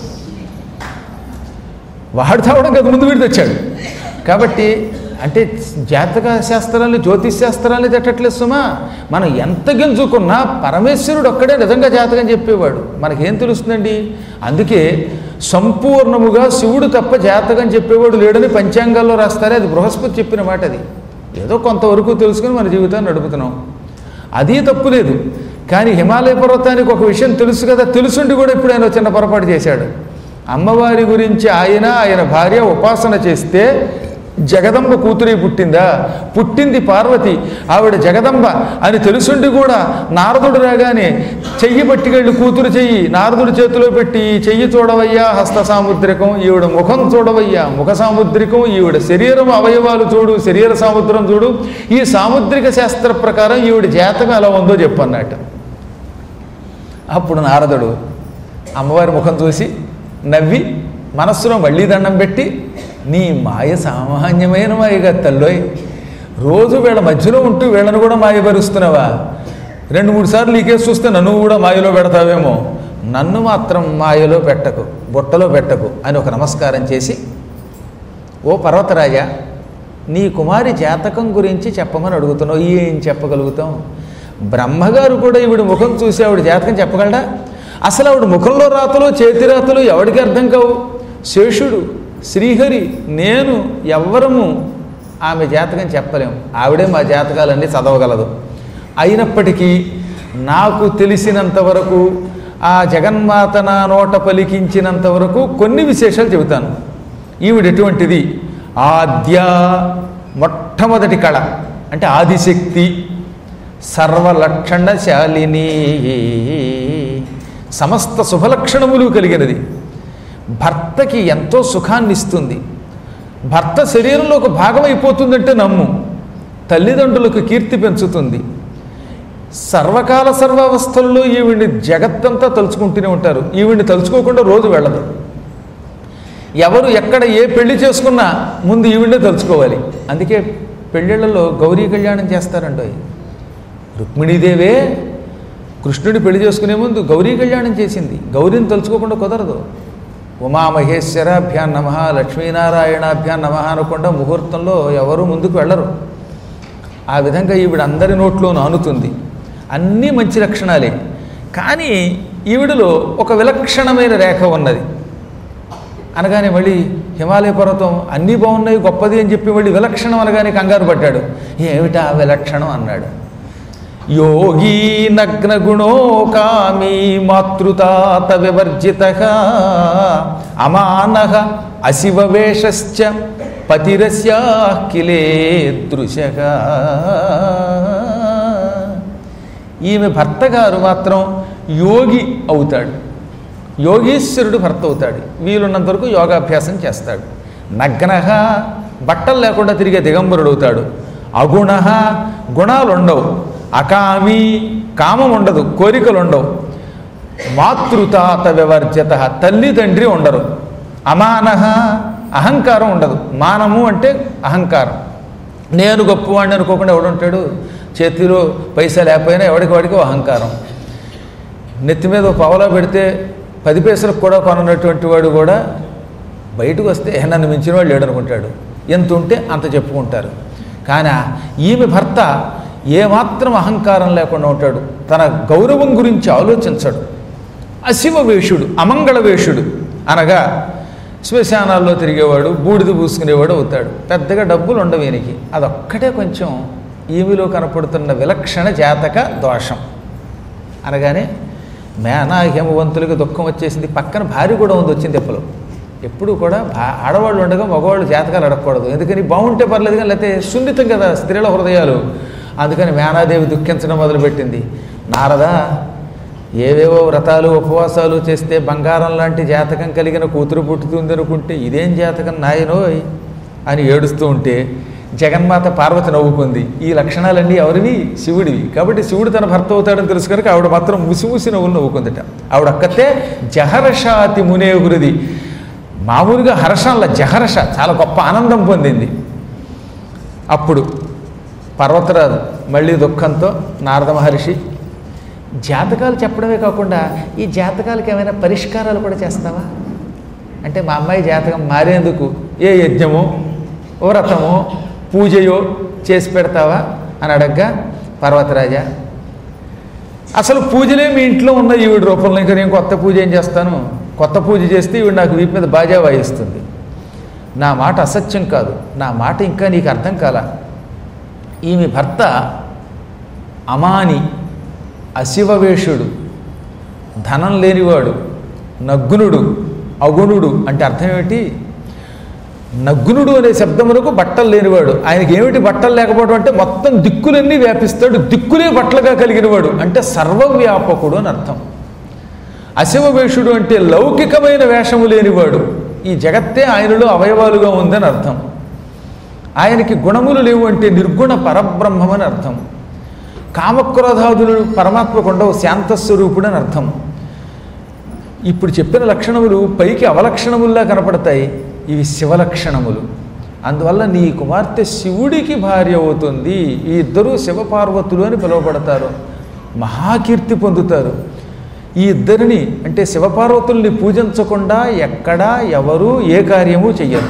వాడు తావడం కదా ముందు వీడి తెచ్చాడు కాబట్టి అంటే జాతక శాస్త్రాలు జ్యోతిష్ శాస్త్రాలు తట్టట్లేదు సుమా మనం ఎంత గెలుచుకున్నా పరమేశ్వరుడు ఒక్కడే నిజంగా జాతకం చెప్పేవాడు మనకేం తెలుస్తుందండి అందుకే సంపూర్ణముగా శివుడు తప్ప జాతకం చెప్పేవాడు లేడని పంచాంగాల్లో రాస్తారే అది బృహస్పతి చెప్పిన మాట అది ఏదో కొంతవరకు తెలుసుకుని మన జీవితాన్ని నడుపుతున్నాం అది తప్పు లేదు కానీ హిమాలయ పర్వతానికి ఒక విషయం తెలుసు కదా తెలుసుండి కూడా ఇప్పుడు ఆయన చిన్న పొరపాటు చేశాడు అమ్మవారి గురించి ఆయన ఆయన భార్య ఉపాసన చేస్తే జగదంబ కూతురి పుట్టిందా పుట్టింది పార్వతి ఆవిడ జగదంబ అని తెలుసుండి కూడా నారదుడు రాగానే చెయ్యి పట్టుకెళ్ళి కూతురు చెయ్యి నారదుడి చేతిలో పెట్టి "ఈ చెయ్యి చూడవయ్యా హస్త సాముద్రికం ఈవిడ ముఖం చూడవయ్యా ముఖ సాముద్రికం ఈవిడ శరీరం అవయవాలు చూడు శరీర సాముద్రం చూడు ఈ సాముద్రిక శాస్త్ర ప్రకారం ఈవిడ జాతకం ఎలా ఉందో చెప్పన్నట్టు అప్పుడు నారదుడు అమ్మవారి ముఖం చూసి నవ్వి మనస్సులో మళ్ళీ దండం పెట్టి నీ మాయ సామాన్యమైన మాయగా తల్లోయ్ రోజు వీళ్ళ మధ్యలో ఉంటూ వీళ్ళని కూడా మాయపరుస్తున్నావా రెండు మూడు సార్లు ఈ కేసు చూస్తే నన్ను కూడా మాయలో పెడతావేమో నన్ను మాత్రం మాయలో పెట్టకు బుట్టలో పెట్టకు అని ఒక నమస్కారం చేసి ఓ పర్వతరాజా నీ కుమారి జాతకం గురించి చెప్పమని అడుగుతున్నావు ఏం చెప్పగలుగుతాం బ్రహ్మగారు కూడా ఈవిడ ముఖం చూసి ఆవిడ జాతకం చెప్పగలడా అసలు ఆవిడ ముఖంలో రాతలు చేతి రాతలు ఎవడికి అర్థం కావు శేషుడు శ్రీహరి నేను ఎవ్వరము ఆమె జాతకం చెప్పలేము ఆవిడే మా జాతకాలన్నీ చదవగలదు అయినప్పటికీ నాకు తెలిసినంత వరకు ఆ జగన్మాత నా నోట పలికించినంత వరకు కొన్ని విశేషాలు చెబుతాను ఈవిడ ఎటువంటిది ఆద్య మొట్టమొదటి కళ అంటే ఆదిశక్తి సర్వలక్షణశాలిని సమస్త శుభలక్షణములు కలిగినది భర్తకి ఎంతో సుఖాన్ని ఇస్తుంది భర్త శరీరంలో ఒక భాగం అయిపోతుందంటే నమ్ము తల్లిదండ్రులకు కీర్తి పెంచుతుంది సర్వకాల సర్వావస్థల్లో ఈవిడ్ని జగత్తంతా తలుచుకుంటూనే ఉంటారు ఈవిడ్ని తలుచుకోకుండా రోజు వెళ్ళదు ఎవరు ఎక్కడ ఏ పెళ్లి చేసుకున్నా ముందు ఈవిడ్నే తలుచుకోవాలి అందుకే పెళ్ళిళ్ళలో గౌరీ కళ్యాణం చేస్తారండి రుక్మిణీదేవే కృష్ణుడి పెళ్లి చేసుకునే ముందు గౌరీ కళ్యాణం చేసింది గౌరీని తలుచుకోకుండా కుదరదు ఉమామహేశ్వరాభ్యాన్ నమ లక్ష్మీనారాయణాభ్యాన్ నమ అనకుండా ముహూర్తంలో ఎవరు ముందుకు వెళ్ళరు ఆ విధంగా ఈవిడ అందరి నోట్లో నానుతుంది అన్నీ మంచి లక్షణాలే కానీ ఈవిడలో ఒక విలక్షణమైన రేఖ ఉన్నది అనగానే మళ్ళీ హిమాలయ పర్వతం అన్నీ బాగున్నాయి గొప్పది అని చెప్పి మళ్ళీ విలక్షణం అనగానే కంగారు పడ్డాడు ఏమిటా విలక్షణం అన్నాడు యోగీ నగ్న గుణో కామీ మాతృతాత వివర్జిత అమానః అశివవేషశ్చ పతిరస్యా కిలే దృశగా ఈమె భర్త గారు మాత్రం యోగి అవుతాడు యోగీశ్వరుడు భర్త అవుతాడు వీలున్నంత వరకు యోగాభ్యాసం చేస్తాడు నగ్న బట్టలు లేకుండా తిరిగే దిగంబరుడు అవుతాడు అగుణ గుణాలు ఉండవు అకామి కామం ఉండదు కోరికలు ఉండవు మాతృతాత వివర్జిత తల్లి తండ్రి ఉండరు అమానహ అహంకారం ఉండదు మానము అంటే అహంకారం నేను గొప్పవాడిని అనుకోకుండా ఎవడుంటాడు చేతిలో పైసా లేకపోయినా ఎవడికి వాడికి ఓ అహంకారం నెత్తి మీద ఓ పావలా పెడితే పది పైసలకు కూడా కొననటువంటి వాడు కూడా బయటకు వస్తే "ఏ, నన్ను మించిన వాడు లేడు అనుకుంటాడు ఎంత ఉంటే అంత చెప్పుకుంటారు కానీ ఈమె భర్త ఏమాత్రం అహంకారం లేకుండా ఉంటాడు తన గౌరవం గురించి ఆలోచించడు అశివ వేషుడు అమంగళ వేషుడు అనగా శ్మశానాల్లో తిరిగేవాడు బూడిద పూసుకునేవాడు అవుతాడు పెద్దగా డబ్బులు ఉండవు ఈయనకి అదొక్కటే కొంచెం ఈమెలో కనపడుతున్న విలక్షణ జాతక దోషం అనగానే మేనా హేమవంతులకి దుఃఖం వచ్చేసింది పక్కన భార్య కూడా ఉంది వచ్చింది ఎప్పలో ఎప్పుడు కూడా భా- ఆడవాళ్ళు ఉండగా మగవాళ్ళు జాతకాలు అడగకూడదు ఎందుకని బాగుంటే పర్లేదు కానీ లేకపోతే సున్నితం కదా స్త్రీల హృదయాలు అందుకని మేనాదేవి దుఃఖించడం మొదలుపెట్టింది నారదా ఏవేవో వ్రతాలు ఉపవాసాలు చేస్తే బంగారం లాంటి జాతకం కలిగిన కూతురు పుట్టుతుంది అనుకుంటే ఇదేం జాతకం నాయనోయ్ అని ఏడుస్తూ ఉంటే జగన్మాత పార్వతి నవ్వుకుంది ఈ లక్షణాలన్నీ ఎవరివి శివుడివి కాబట్టి శివుడు తన భర్త అవుతాడని తెలుసు కనుక ఆవిడ మాత్రం ముసిముసి నవ్వులు నవ్వుకుందిట ఆవిడ ఒక్కతే జహర్షాతి మునేగురిది మామూలుగా హర్షంలో జహర్ష చాలా గొప్ప ఆనందం పొందింది అప్పుడు పర్వతరాజు మళ్ళీ దుఃఖంతో నారద మహర్షి జాతకాలు చెప్పడమే కాకుండా ఈ జాతకాలకి ఏమైనా పరిష్కారాలు కూడా చేస్తావా అంటే మా అమ్మాయి జాతకం మారేందుకు ఏ యజ్ఞమో ఓ వ్రతమో పూజయో చేసి పెడతావా అని అడగ్గా పర్వతరాజా అసలు పూజలే మీ ఇంట్లో ఉన్న ఈవిడ రూపంలో ఇంకా నేను కొత్త పూజ ఏం చేస్తాను కొత్త పూజ చేస్తే ఈవిడ నాకు వీపు మీద బాజా వాయిస్తుంది నా మాట అసత్యం కాదు నా మాట ఇంకా నీకు అర్థం కాల ఈమె భర్త అమాని అశివవేషుడు ధనం లేనివాడు నగ్నుడు అగుణుడు అంటే అర్థం ఏమిటి నగ్నుడు అనే శబ్దమునకు బట్టలు లేనివాడు ఆయనకి ఏమిటి బట్టలు లేకపోవడం అంటే మొత్తం దిక్కులన్నీ వ్యాపిస్తాడు దిక్కులే బట్టలుగా కలిగినవాడు అంటే సర్వవ్యాపకుడు అని అర్థం అశివవేషుడు అంటే లౌకికమైన వేషము లేనివాడు ఈ జగత్తే ఆయనలో అవయవాలుగా ఉందని అర్థం ఆయనకి గుణములు లేవు అంటే నిర్గుణ పరబ్రహ్మం అని అర్థం కామక్రోధాదులు పరమాత్మకు ఉండవు శాంతస్వరూపుడు అని అర్థం ఇప్పుడు చెప్పిన లక్షణములు పైకి అవలక్షణముల్లా కనపడతాయి ఇవి శివలక్షణములు అందువల్ల నీ కుమార్తె శివుడికి భార్య అవుతుంది ఈ ఇద్దరూ శివపార్వతులు అని పిలువబడతారు మహాకీర్తి పొందుతారు ఈ ఇద్దరిని అంటే శివపార్వతుల్ని పూజించకుండా ఎక్కడా ఎవరు ఏ కార్యము చెయ్యరు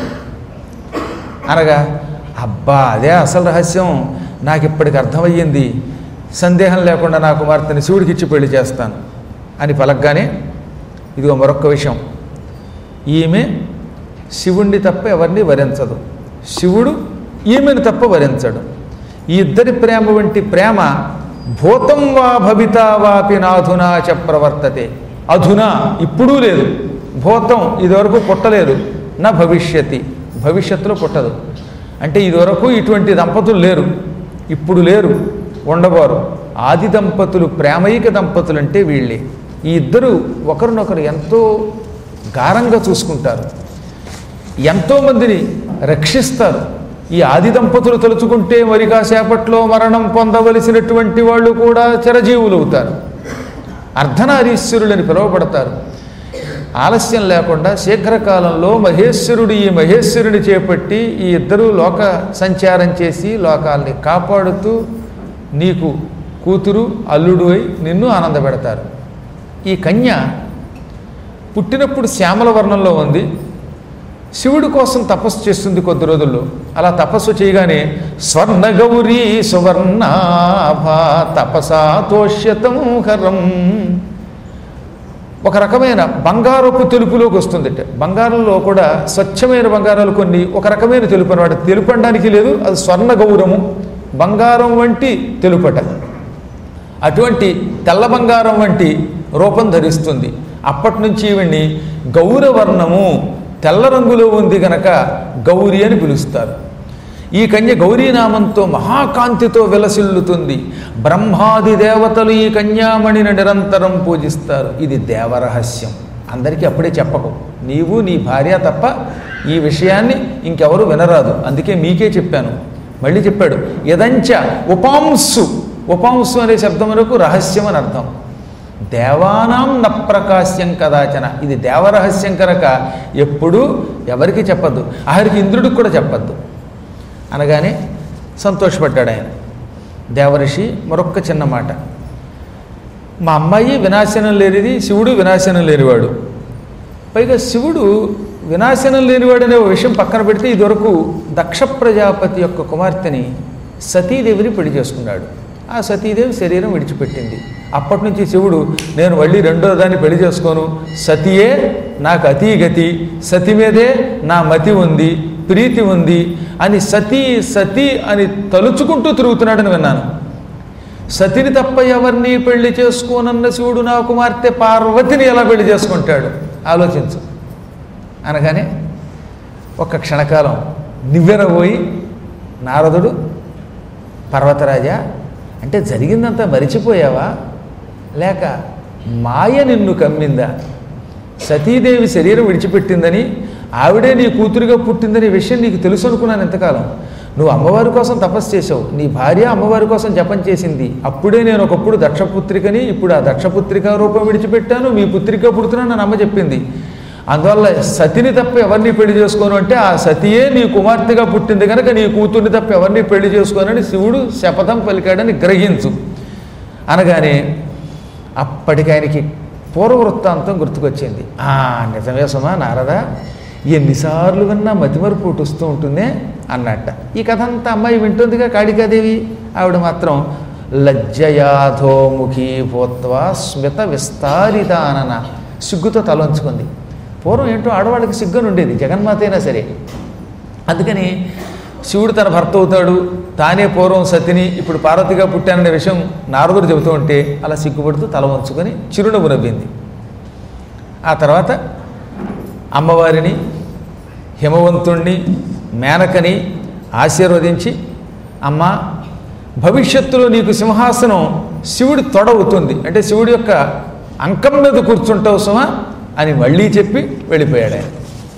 అనగా అబ్బా అదే అసలు రహస్యం నాకు ఇప్పటికి అర్థమయ్యింది సందేహం లేకుండా నా కుమార్తెని శివుడికి ఇచ్చి పెళ్లి చేస్తాను అని పలకగానే ఇదిగో మరొక విషయం ఈమె శివుణ్ణి తప్ప ఎవరిని వరించదు శివుడు ఈమెను తప్ప వరించడు ఈ ఇద్దరి ప్రేమ వంటి ప్రేమ భూతం వా భవిత వాపి నాధునా చ ప్రవర్తతే అధునా ఇప్పుడూ లేదు భూతం ఇదివరకు పుట్టలేదు నా భవిష్యతి భవిష్యత్తులో పుట్టదు అంటే ఇదివరకు ఇటువంటి దంపతులు లేరు ఇప్పుడు లేరు ఉండబోరు ఆది దంపతులు ప్రేమైక దంపతులు అంటే వీళ్ళే ఈ ఇద్దరు ఒకరినొకరు ఎంతో గారంగా చూసుకుంటారు ఎంతోమందిని రక్షిస్తారు ఈ ఆది దంపతులు తలుచుకుంటే మరి కాసేపట్లో మరణం పొందవలసినటువంటి వాళ్ళు కూడా చిరజీవులు అవుతారు అర్ధనారీశ్వరులని పిలువబడతారు ఆలస్యం లేకుండా శీఘ్రకాలంలో మహేశ్వరుడు ఈ మహేశ్వరుని చేపట్టి ఈ ఇద్దరూ లోక సంచారం చేసి లోకాల్ని కాపాడుతూ నీకు కూతురు అల్లుడు అయి నిన్ను ఆనందపెడతారు ఈ కన్య పుట్టినప్పుడు శ్యామల వర్ణంలో ఉంది శివుడి కోసం తపస్సు చేస్తుంది కొద్ది రోజుల్లో అలా తపస్సు చేయగానే స్వర్ణ గౌరీ సువర్ణాభా తపసా తోష్యతం హరం ఒక రకమైన బంగారపు తెలుపులోకి వస్తుందట బంగారంలో కూడా స్వచ్ఛమైన బంగారాలు కొన్ని ఒక రకమైన తెలుపు అనమాట తెలుపు అనడానికి లేదు అది స్వర్ణ గౌరము బంగారం వంటి తెలుపట అటువంటి తెల్ల బంగారం వంటి రూపం ధరిస్తుంది అప్పటి నుంచి ఈవిడ్ని గౌరవర్ణము తెల్ల రంగులో ఉంది గనక గౌరి అని పిలుస్తారు ఈ కన్య గౌరీనామంతో మహాకాంతితో విలసిల్లుతుంది బ్రహ్మాది దేవతలు ఈ కన్యామణిని నిరంతరం పూజిస్తారు ఇది దేవరహస్యం అందరికీ అప్పుడే చెప్పకు నీవు నీ భార్య తప్ప ఈ విషయాన్ని ఇంకెవరు వినరాదు అందుకే మీకే చెప్పాను మళ్ళీ చెప్పాడు యదంచ ఉపాంసు ఉపాంసు అనే శబ్దమునకు రహస్యం అని అర్థం దేవానాం నప్రకాశ్యం కదాచన ఇది దేవరహస్యం కనుక ఎప్పుడూ ఎవరికి చెప్పద్దు ఆఖరికి ఇంద్రుడికి కూడా చెప్పద్దు అనగానే సంతోషపడ్డాడు ఆయన దేవరిషి మరొక్క చిన్న మాట మా అమ్మాయి వినాశనం లేనిది శివుడు వినాశనం లేనివాడు పైగా శివుడు వినాశనం లేనివాడనే ఒక విషయం పక్కన పెడితే ఇదివరకు దక్ష ప్రజాపతి యొక్క కుమార్తెని సతీదేవిని పెళ్లి చేసుకున్నాడు ఆ సతీదేవి శరీరం విడిచిపెట్టింది అప్పటి నుంచి శివుడు నేను మళ్ళీ రెండో దాన్ని పెళ్లి చేసుకోను సతియే నాకు అతీ గతి సతి మీదే నా మతి ఉంది ప్రీతి ఉంది అని సతీ సతీ అని తలుచుకుంటూ తిరుగుతున్నాడని విన్నాను సతిని తప్ప ఎవరిని పెళ్లి చేసుకోనన్న శివుడు నా కుమార్తె పార్వతిని ఎలా పెళ్లి చేసుకుంటాడు ఆలోచించు అనగానే ఒక్క క్షణకాలం నివ్వెరబోయి నారదుడు పర్వతరాజా అంటే జరిగిందంతా మరిచిపోయావా లేక మాయ నిన్ను కమ్మిందా సతీదేవి శరీరం విడిచిపెట్టిందని ఆవిడే నీ కూతురుగా పుట్టిందనే విషయం నీకు తెలుసు అనుకున్నాను ఎంతకాలం నువ్వు అమ్మవారి కోసం తపస్సు చేసావు నీ భార్య అమ్మవారి కోసం జపం చేసింది అప్పుడే నేను ఒకప్పుడు దక్షపుత్రికని ఇప్పుడు ఆ దక్షపుత్రిక రూపం విడిచిపెట్టాను మీ పుత్రిక పుడుతున్నా నన్ను అమ్మ చెప్పింది అందువల్ల సతిని తప్ప ఎవరిని పెళ్లి చేసుకోను అంటే ఆ సతియే నీ కుమార్తెగా పుట్టింది కనుక నీ కూతుర్ని తప్ప ఎవరిని పెళ్లి చేసుకోనని శివుడు శపథం పలికాడని గ్రహించు అనగానే అప్పటికి ఆయనకి పూర్వవృత్తాంతం గుర్తుకొచ్చింది ఆ నిజమే సుమా నారదా ఎన్నిసార్లు విన్నా మతిమరుపు ఒకటి వస్తూ ఉంటుందే అన్నట్ట ఈ కథ అంతా అమ్మాయి వింటుందిగా కాళికాదేవి ఆవిడ మాత్రం లజ్జయాధోముఖీ భూత్వా స్మిత విస్తారితానన సిగ్గుతో తలంచుకుంది పూర్వం ఏంటో ఆడవాళ్ళకి సిగ్గుని ఉండేది జగన్మాత అయినా సరే అందుకని శివుడు తన భర్త అవుతాడు తానే పూర్వం సతిని ఇప్పుడు పార్వతిగా పుట్టాననే విషయం నారదుడు చెబుతూ ఉంటే అలా సిగ్గుపడుతూ తల వంచుకొని చిరునవ్వు నవ్వింది ఆ తర్వాత అమ్మవారిని హిమవంతుణ్ణి మేనకని ఆశీర్వదించి అమ్మ భవిష్యత్తులో నీకు సింహాసనం శివుడి తొడవుతుంది అంటే శివుడి యొక్క అంకం మీద కూర్చుంటావు సుమా అని మళ్ళీ చెప్పి వెళ్ళిపోయాడు ఆయన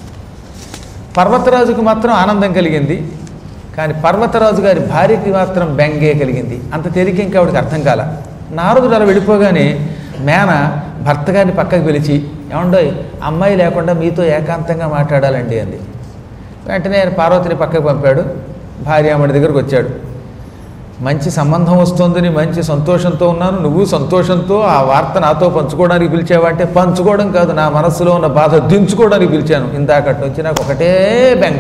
పర్వతరాజుకు మాత్రం ఆనందం కలిగింది కానీ పర్వతరాజు గారి భార్యకి మాత్రం బెంగే కలిగింది అంత తేలిక ఇంకా ఆవిడకి అర్థం కాల నారదుడు అలా వెళ్ళిపోగానే మేన భర్త గారిని పక్కకు పిలిచి ఏమండోయ్ అమ్మాయి లేకుండా మీతో ఏకాంతంగా మాట్లాడాలండి అంది వెంటనే ఆయన పార్వతిని పక్కకు పంపాడు భార్యామణి దగ్గరకు వచ్చాడు మంచి సంబంధం వస్తుందని మంచి సంతోషంతో ఉన్నాను నువ్వు సంతోషంతో ఆ వార్త నాతో పంచుకోవడానికి పిలిచావా అంటే పంచుకోవడం కాదు నా మనస్సులో ఉన్న బాధ దించుకోవడానికి పిలిచాను ఇందాకటి నుంచి నాకు ఒకటే బెంగ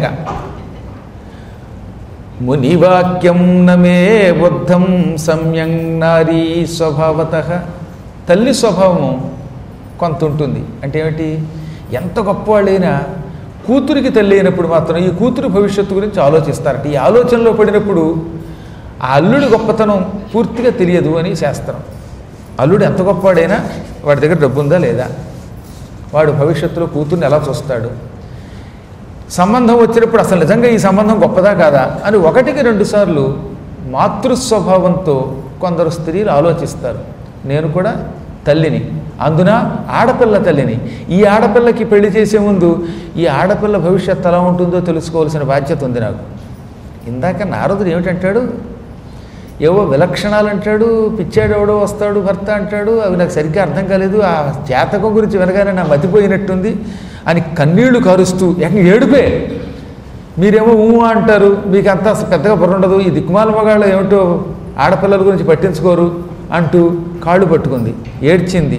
మునివాక్యం నమే బుద్ధం సమ్యం నారీ స్వభావత తల్లి స్వభావం కొంత ఉంటుంది అంటే ఏమిటి ఎంత గొప్పవాళ్ళైనా కూతురికి తల్లి అయినప్పుడు మాత్రం ఈ కూతురు భవిష్యత్తు గురించి ఆలోచిస్తారట ఈ ఆలోచనలో పడినప్పుడు ఆ అల్లుడి గొప్పతనం పూర్తిగా తెలియదు అని శాస్త్రం అల్లుడు ఎంత గొప్పవాడైనా వాడి దగ్గర డబ్బు ఉందా లేదా వాడు భవిష్యత్తులో కూతుర్ని ఎలా చూస్తాడు సంబంధం వచ్చినప్పుడు అసలు నిజంగా ఈ సంబంధం గొప్పదా కాదా అని ఒకటికి రెండు సార్లు మాతృస్వభావంతో కొందరు స్త్రీలు ఆలోచిస్తారు నేను కూడా తల్లిని అందున ఆడపిల్ల తల్లిని ఈ ఆడపిల్లకి పెళ్లి చేసే ముందు ఈ ఆడపిల్ల భవిష్యత్తు ఎలా ఉంటుందో తెలుసుకోవాల్సిన బాధ్యత ఉంది నాకు ఇందాక నారదుడు ఏమిటంటాడు ఏవో విలక్షణాలు అంటాడు పిచ్చాడు ఎవడో వస్తాడు భర్త అంటాడు అవి నాకు సరిగ్గా అర్థం కాలేదు ఆ జాతకం గురించి వినగానే నా మతిపోయినట్టుంది అని కన్నీళ్లు కారుస్తూ ఎక్కడ ఏడుపే మీరేమో ఊ అంటారు మీకు అంత పెద్దగా బుర్ర ఉండదు ఈ దిక్కుమాల మగాళ్ళు ఏమిటో ఆడపిల్లల గురించి పట్టించుకోరు అంటూ కాళ్ళు పట్టుకుంది ఏడ్చింది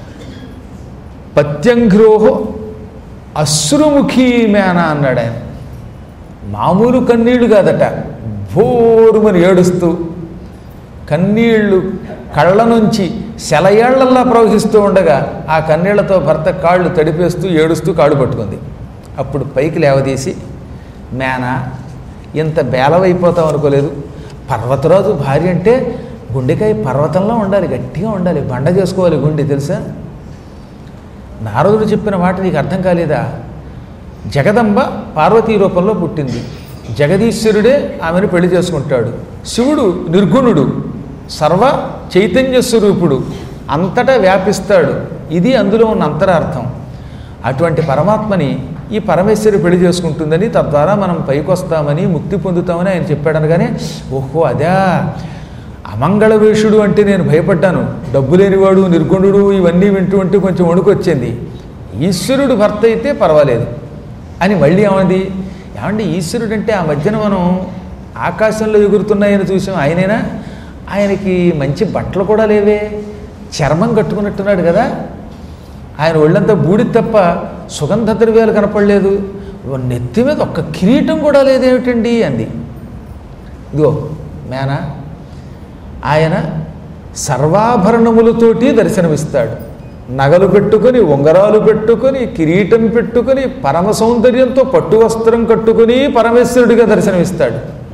పత్యంఘ్రోహో అశ్రుముఖీ మేన అన్నాడు ఆయన మామూలు కన్నీళ్లు కాదట భోరుమని ఏడుస్తూ కన్నీళ్లు కళ్ళ నుంచి సెలయేళ్లల్లా ప్రవహిస్తూ ఉండగా ఆ కన్నీళ్లతో భర్త కాళ్ళు తడిపేస్తూ ఏడుస్తూ కాళ్ళు పట్టుకుంది అప్పుడు పైకి లేవదీసి మేనా ఇంత బేలవైపోతాం అనుకోలేదు పర్వతరాజు భార్య అంటే గుండెకాయ పర్వతంలో ఉండాలి గట్టిగా ఉండాలి బండ చేసుకోవాలి గుండె తెలుసా నారదుడు చెప్పిన మాట నీకు అర్థం కాలేదా జగదంబ పార్వతీ రూపంలో పుట్టింది జగదీశ్వరుడే ఆమెను పెళ్లి చేసుకుంటాడు శివుడు నిర్గుణుడు సర్వ చైతన్య స్వరూపుడు అంతటా వ్యాపిస్తాడు ఇది అందులో ఉన్న అంతరార్థం అటువంటి పరమాత్మని ఈ పరమేశ్వరి పెళ్లి చేసుకుంటుందని తద్వారా మనం పైకొస్తామని ముక్తి పొందుతామని ఆయన చెప్పాడు అనగానే ఓహో అదా అమంగళ వేషుడు అంటే నేను భయపడ్డాను డబ్బు లేనివాడు నిర్గుణుడు ఇవన్నీ వింటూ ఉంటే కొంచెం వణుకొచ్చింది ఈశ్వరుడు భర్త అయితే పర్వాలేదు అని మళ్ళీ ఏమంది ఏమండి ఈశ్వరుడు అంటే ఆ మధ్యన మనం ఆకాశంలో ఎగురుతున్నాయని చూసాం ఆయనేనా ఆయనకి మంచి బట్టలు కూడా లేవే చర్మం కట్టుకున్నట్టున్నాడు కదా ఆయన ఒళ్ళంతా బూడి తప్ప సుగంధ ద్రవ్యాలు కనపడలేదు నెత్తి మీద ఒక్క కిరీటం కూడా లేదేమిటండి అంది ఇదిగో మేనా ఆయన సర్వాభరణములతోటి దర్శనమిస్తాడు నగలు పెట్టుకొని ఉంగరాలు పెట్టుకొని కిరీటం పెట్టుకొని పరమ సౌందర్యంతో పట్టు వస్త్రం కట్టుకొని పరమేశ్వరుడిగా దర్శనమిస్తాడు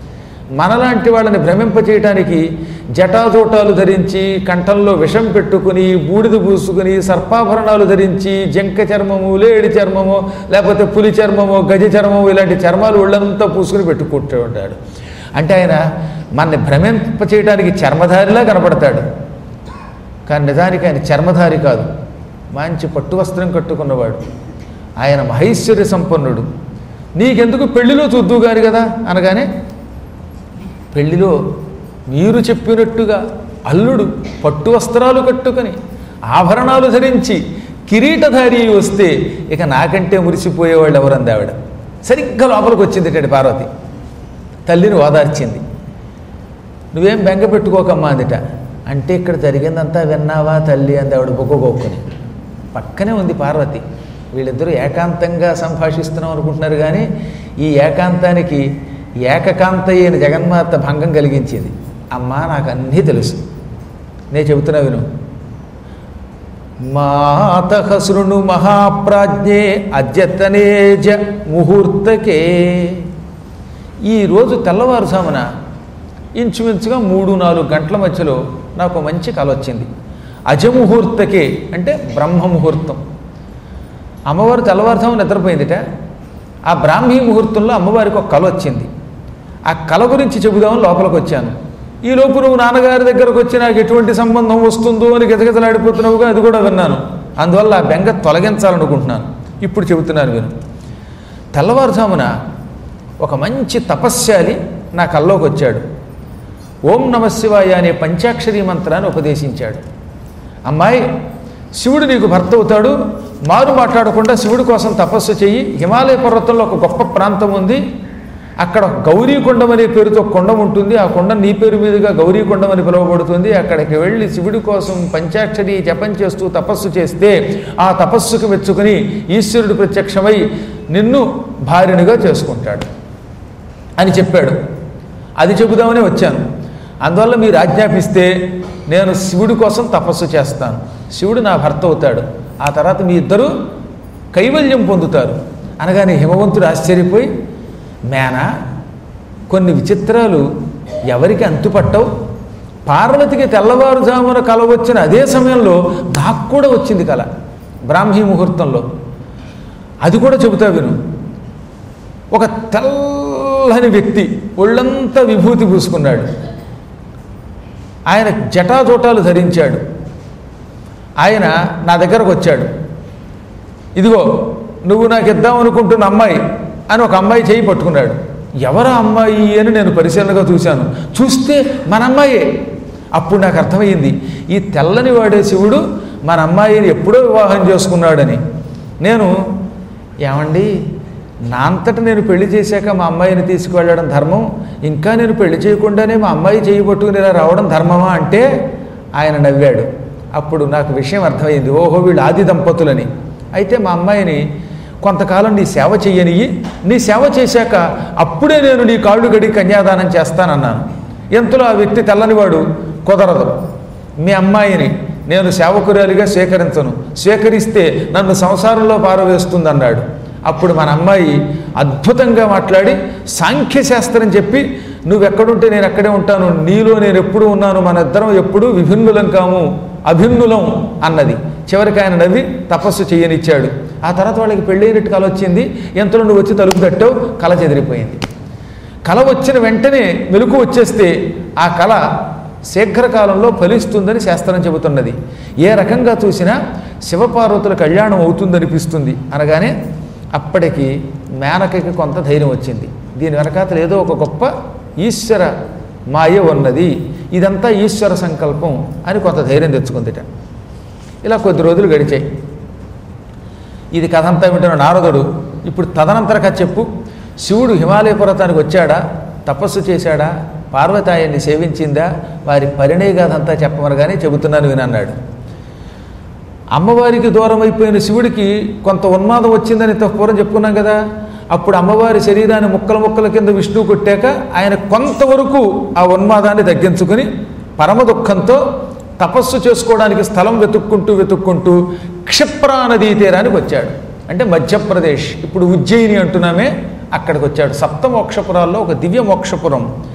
మనలాంటి వాళ్ళని భ్రమింపచేయటానికి జటాజోటాలు ధరించి కంఠంలో విషం పెట్టుకుని బూడిద పూసుకుని సర్పాభరణాలు ధరించి జంక చర్మము లేడి చర్మము లేకపోతే పులి చర్మము గజ చర్మము ఇలాంటి చర్మాలు ఒళ్ళంతా పూసుకుని పెట్టుకుంటూ ఉంటాడు అంటే ఆయన మనని భ్రమింపచేయడానికి చర్మధారిలా కనపడతాడు కానీ నిజానికి ఆయన చర్మధారి కాదు మంచి పట్టు వస్త్రం కట్టుకున్నవాడు ఆయన మహైశ్వర్య సంపన్నుడు నీకెందుకు పెళ్లిలో చూద్దు గారు కదా అనగానే పెళ్లిలో మీరు చెప్పినట్టుగా అల్లుడు పట్టు వస్త్రాలు కట్టుకొని ఆభరణాలు ధరించి కిరీటధారి అయి వస్తే ఇక నాకంటే మురిసిపోయేవాళ్ళు ఎవరంది ఆవిడ సరిగ్గా లోపలికి వచ్చింది ఇటండి పార్వతి తల్లిని ఓదార్చింది నువ్వేం బెంగ పెట్టుకోకమ్మా అందిట అంటే ఇక్కడ జరిగిందంతా విన్నావా తల్లి అంది ఆవిడ బొగ్గొక్కుని పక్కనే ఉంది పార్వతి వీళ్ళిద్దరూ ఏకాంతంగా సంభాషిస్తున్నాం అనుకుంటున్నారు కానీ ఈ ఏకాంతానికి ఏకకాంత అయిన జగన్మాత భంగం కలిగించింది అమ్మా నాకు అన్నీ తెలుసు నేను చెబుతున్నా విను మాతః శృణు మహాప్రాజ్ఞే అద్యతనేజ ముహూర్తకే ఈరోజు తెల్లవారుజామున ఇంచుమించుగా మూడు నాలుగు గంటల మధ్యలో నాకు మంచి కల వచ్చింది అజముహూర్తకే అంటే బ్రహ్మ ముహూర్తం అమ్మవారు తెల్లవారుజామున నిద్రపోయిందిట ఆ బ్రాహ్మీ ముహూర్తంలో అమ్మవారికి ఒక కల వచ్చింది ఆ కల గురించి చెబుదామని లోపలికి వచ్చాను ఈ లోపు నువ్వు నాన్నగారి దగ్గరకు వచ్చి నాకు ఎటువంటి సంబంధం వస్తుందో అని గిజగిజలాడిపోతున్నావుగా అది కూడా విన్నాను అందువల్ల ఆ బెంగ తొలగించాలనుకుంటున్నాను ఇప్పుడు చెబుతున్నాను విను తెల్లవారుజామున ఒక మంచి తపస్శాలి నా కల్లోకి వచ్చాడు ఓం నమ శివాయ అనే పంచాక్షరీ మంత్రాన్ని ఉపదేశించాడు అమ్మాయి శివుడు నీకు భర్త అవుతాడు మారు మాట్లాడకుండా శివుడి కోసం తపస్సు చెయ్యి హిమాలయ పర్వతంలో ఒక గొప్ప ప్రాంతం ఉంది అక్కడ గౌరీకొండం అనే పేరుతో ఒక కొండం ఉంటుంది ఆ కొండ నీ పేరు మీదుగా గౌరీకొండం అని పిలువబడుతుంది అక్కడికి వెళ్ళి శివుడి కోసం పంచాక్షరి జపం చేస్తూ తపస్సు చేస్తే ఆ తపస్సుకు మెచ్చుకుని ఈశ్వరుడు ప్రత్యక్షమై నిన్ను భార్యనిగా చేసుకుంటాడు అని చెప్పాడు అది చెబుదామని వచ్చాను అందువల్ల మీరు ఆజ్ఞాపిస్తే నేను శివుడి కోసం తపస్సు చేస్తాను శివుడు నా భర్త అవుతాడు ఆ తర్వాత మీ ఇద్దరు కైవల్యం పొందుతారు అనగానే హిమవంతుడు ఆశ్చర్యపోయి మేనా కొన్ని విచిత్రాలు ఎవరికి అంతుపట్టవు పార్వతికి తెల్లవారుజామున కల వచ్చిన అదే సమయంలో నాకు కూడా వచ్చింది కల బ్రాహ్మీ ముహూర్తంలో అది కూడా చెబుతా విను ఒక తెల్లని వ్యక్తి ఒళ్ళంతా విభూతి పూసుకున్నాడు ఆయన జటాజోటాలు ధరించాడు ఆయన నా దగ్గరకు వచ్చాడు ఇదిగో నువ్వు నాకు ఇద్దాం అనుకుంటున్న అమ్మాయి అని ఒక అమ్మాయి చేయి పట్టుకున్నాడు ఎవరా అమ్మాయి అని నేను పరిశీలనగా చూశాను చూస్తే మన అమ్మాయే అప్పుడు నాకు అర్థమైంది ఈ తెల్లని వాడే శివుడు మన అమ్మాయిని ఎప్పుడో వివాహం చేసుకున్నాడని నేను ఏమండి నా అంతట నేను పెళ్లి చేశాక మా అమ్మాయిని తీసుకువెళ్ళడం ధర్మం ఇంకా నేను పెళ్లి చేయకుండానే మా అమ్మాయి చేయి పట్టుకుని ఇలా రావడం ధర్మమా అంటే ఆయన నవ్వాడు అప్పుడు నాకు విషయం అర్థమైంది ఓహో వీళ్ళు ఆది దంపతులని అయితే మా అమ్మాయిని కొంతకాలం నీ సేవ చెయ్యనియ్యి నీ సేవ చేశాక అప్పుడే నేను నీ కాళ్ళు గడి కన్యాదానం చేస్తానన్నాను ఎంతలో ఆ వ్యక్తి తెల్లనివాడు కుదరదు మీ అమ్మాయిని నేను సేవకురాలిగా స్వీకరించను స్వీకరిస్తే నన్ను సంసారంలో పారవేస్తుందన్నాడు అప్పుడు మన అమ్మాయి అద్భుతంగా మాట్లాడి సాంఖ్యశాస్త్రం చెప్పి నువ్వెక్కడుంటే నేను అక్కడే ఉంటాను నీలో నేను ఎప్పుడు ఉన్నాను మన ఇద్దరం ఎప్పుడూ విభిన్నులం కాము అభిన్నులం అన్నది చివరికి ఆయన నవ్వి తపస్సు చేయనిచ్చాడు ఆ తర్వాత వాళ్ళకి పెళ్ళైనట్టు కల వచ్చింది ఎంతలో నువ్వు వచ్చి తలుపు తట్టావు కల చెదిరిపోయింది కల వచ్చిన వెంటనే మెలకు వచ్చేస్తే ఆ కళ శీఘ్రకాలంలో ఫలిస్తుందని శాస్త్రం చెబుతున్నది ఏ రకంగా చూసినా శివపార్వతుల కళ్యాణం అవుతుందనిపిస్తుంది అనగానే అప్పటికి మేనకకి కొంత ధైర్యం వచ్చింది దీని వెనకాతలు ఏదో ఒక గొప్ప ఈశ్వర మాయ ఉన్నది ఇదంతా ఈశ్వర సంకల్పం అని కొంత ధైర్యం తెచ్చుకుందిట ఇలా కొద్ది రోజులు గడిచాయి ఇది కథ అంతా వింటున్న నారదుడు ఇప్పుడు తదనంతర కథ చెప్పు శివుడు హిమాలయ పర్వతానికి వచ్చాడా తపస్సు చేశాడా పార్వతి ఆయన్ని సేవించిందా వారి పరిణయ గాథ అంతా చెప్పమనగానే చెబుతున్నాను వినన్నాడు అమ్మవారికి దూరం అయిపోయిన శివుడికి కొంత ఉన్మాదం వచ్చిందని ఇంత పూర్వం చెప్పుకున్నాం కదా అప్పుడు అమ్మవారి శరీరాన్ని ముక్కల ముక్కల కింద విష్ణువు కొట్టాక ఆయన కొంతవరకు ఆ ఉన్మాదాన్ని తగ్గించుకుని పరమ దుఃఖంతో తపస్సు చేసుకోవడానికి స్థలం వెతుక్కుంటూ వెతుక్కుంటూ క్షిప్రా నదీ తీరానికి వచ్చాడు అంటే మధ్యప్రదేశ్ ఇప్పుడు ఉజ్జయిని అంటున్నామే అక్కడికి వచ్చాడు సప్త మోక్షపురాల్లో ఒక దివ్య మోక్షపురం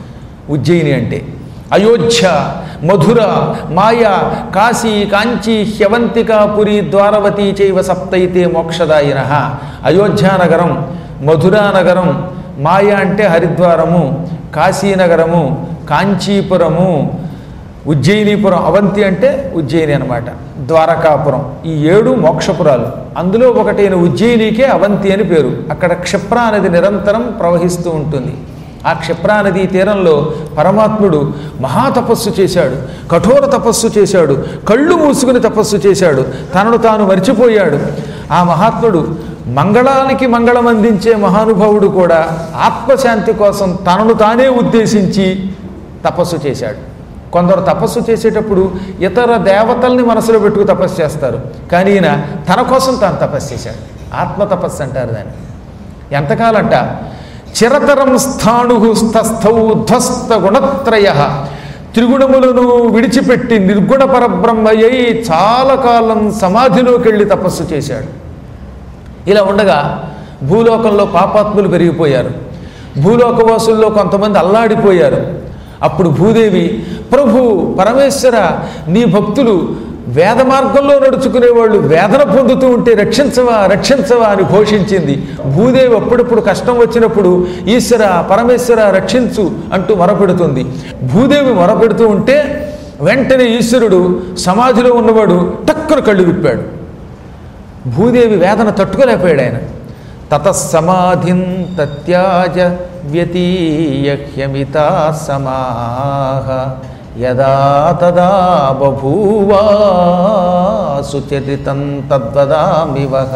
ఉజ్జయిని అంటే అయోధ్య మధుర మాయ కాశీ కాంచీ హ్యవంతిక పురి ద్వారవతి చైవ సప్తైతే మోక్షదాయిన అయోధ్యానగరం మధురానగరం మాయ అంటే హరిద్వారము కాశీనగరము కాంచీపురము ఉజ్జయినీపురం అవంతి అంటే ఉజ్జయిని అనమాట ద్వారకాపురం ఈ ఏడు మోక్షపురాలు అందులో ఒకటైన ఉజ్జయినికే అవంతి అని పేరు అక్కడ క్షిప్రా నది నిరంతరం ప్రవహిస్తూ ఉంటుంది ఆ క్షిప్రా నదీ తీరంలో పరమాత్ముడు మహాతపస్సు చేశాడు కఠోర తపస్సు చేశాడు కళ్ళు మూసుకుని తపస్సు చేశాడు తనను తాను మర్చిపోయాడు ఆ మహాత్ముడు మంగళానికి మంగళం అందించే మహానుభావుడు కూడా ఆత్మశాంతి కోసం తనను తానే ఉద్దేశించి తపస్సు చేశాడు కొందరు తపస్సు చేసేటప్పుడు ఇతర దేవతల్ని మనసులో పెట్టుకు తపస్సు చేస్తారు కానీ ఈయన తన కోసం తాను తపస్సు చేశాడు ఆత్మ తపస్సు అంటారు దాన్ని ఎంతకాలంట చిరతరం స్థాణు స్థస్థౌ ధ్వస్త గుణత్రయ త్రిగుణములను విడిచిపెట్టి నిర్గుణ పరబ్రహ్మయ్యై చాలా కాలం సమాధిలోకి వెళ్ళి తపస్సు చేశాడు ఇలా ఉండగా భూలోకంలో పాపాత్ములు పెరిగిపోయారు భూలోకవాసుల్లో కొంతమంది అల్లాడిపోయారు అప్పుడు భూదేవి ప్రభు పరమేశ్వర నీ భక్తులు వేద మార్గంలో నడుచుకునే వాళ్ళు వేదన పొందుతూ ఉంటే రక్షించవా రక్షించవా అని ఘోషించింది భూదేవి అప్పుడప్పుడు కష్టం వచ్చినప్పుడు ఈశ్వర పరమేశ్వర రక్షించు అంటూ మొరపెడుతుంది భూదేవి మొరపెడుతూ ఉంటే వెంటనే ఈశ్వరుడు సమాధిలో ఉన్నవాడు టక్కున కళ్ళు విప్పాడు భూదేవి వేదన తట్టుకోలేకపోయాడు ఆయన తతసమాధిం తత్యాజ వ్యతీయహ్యమితా సమాహ యదా తదా బభూవా సుచరితం తద్వదామి వహ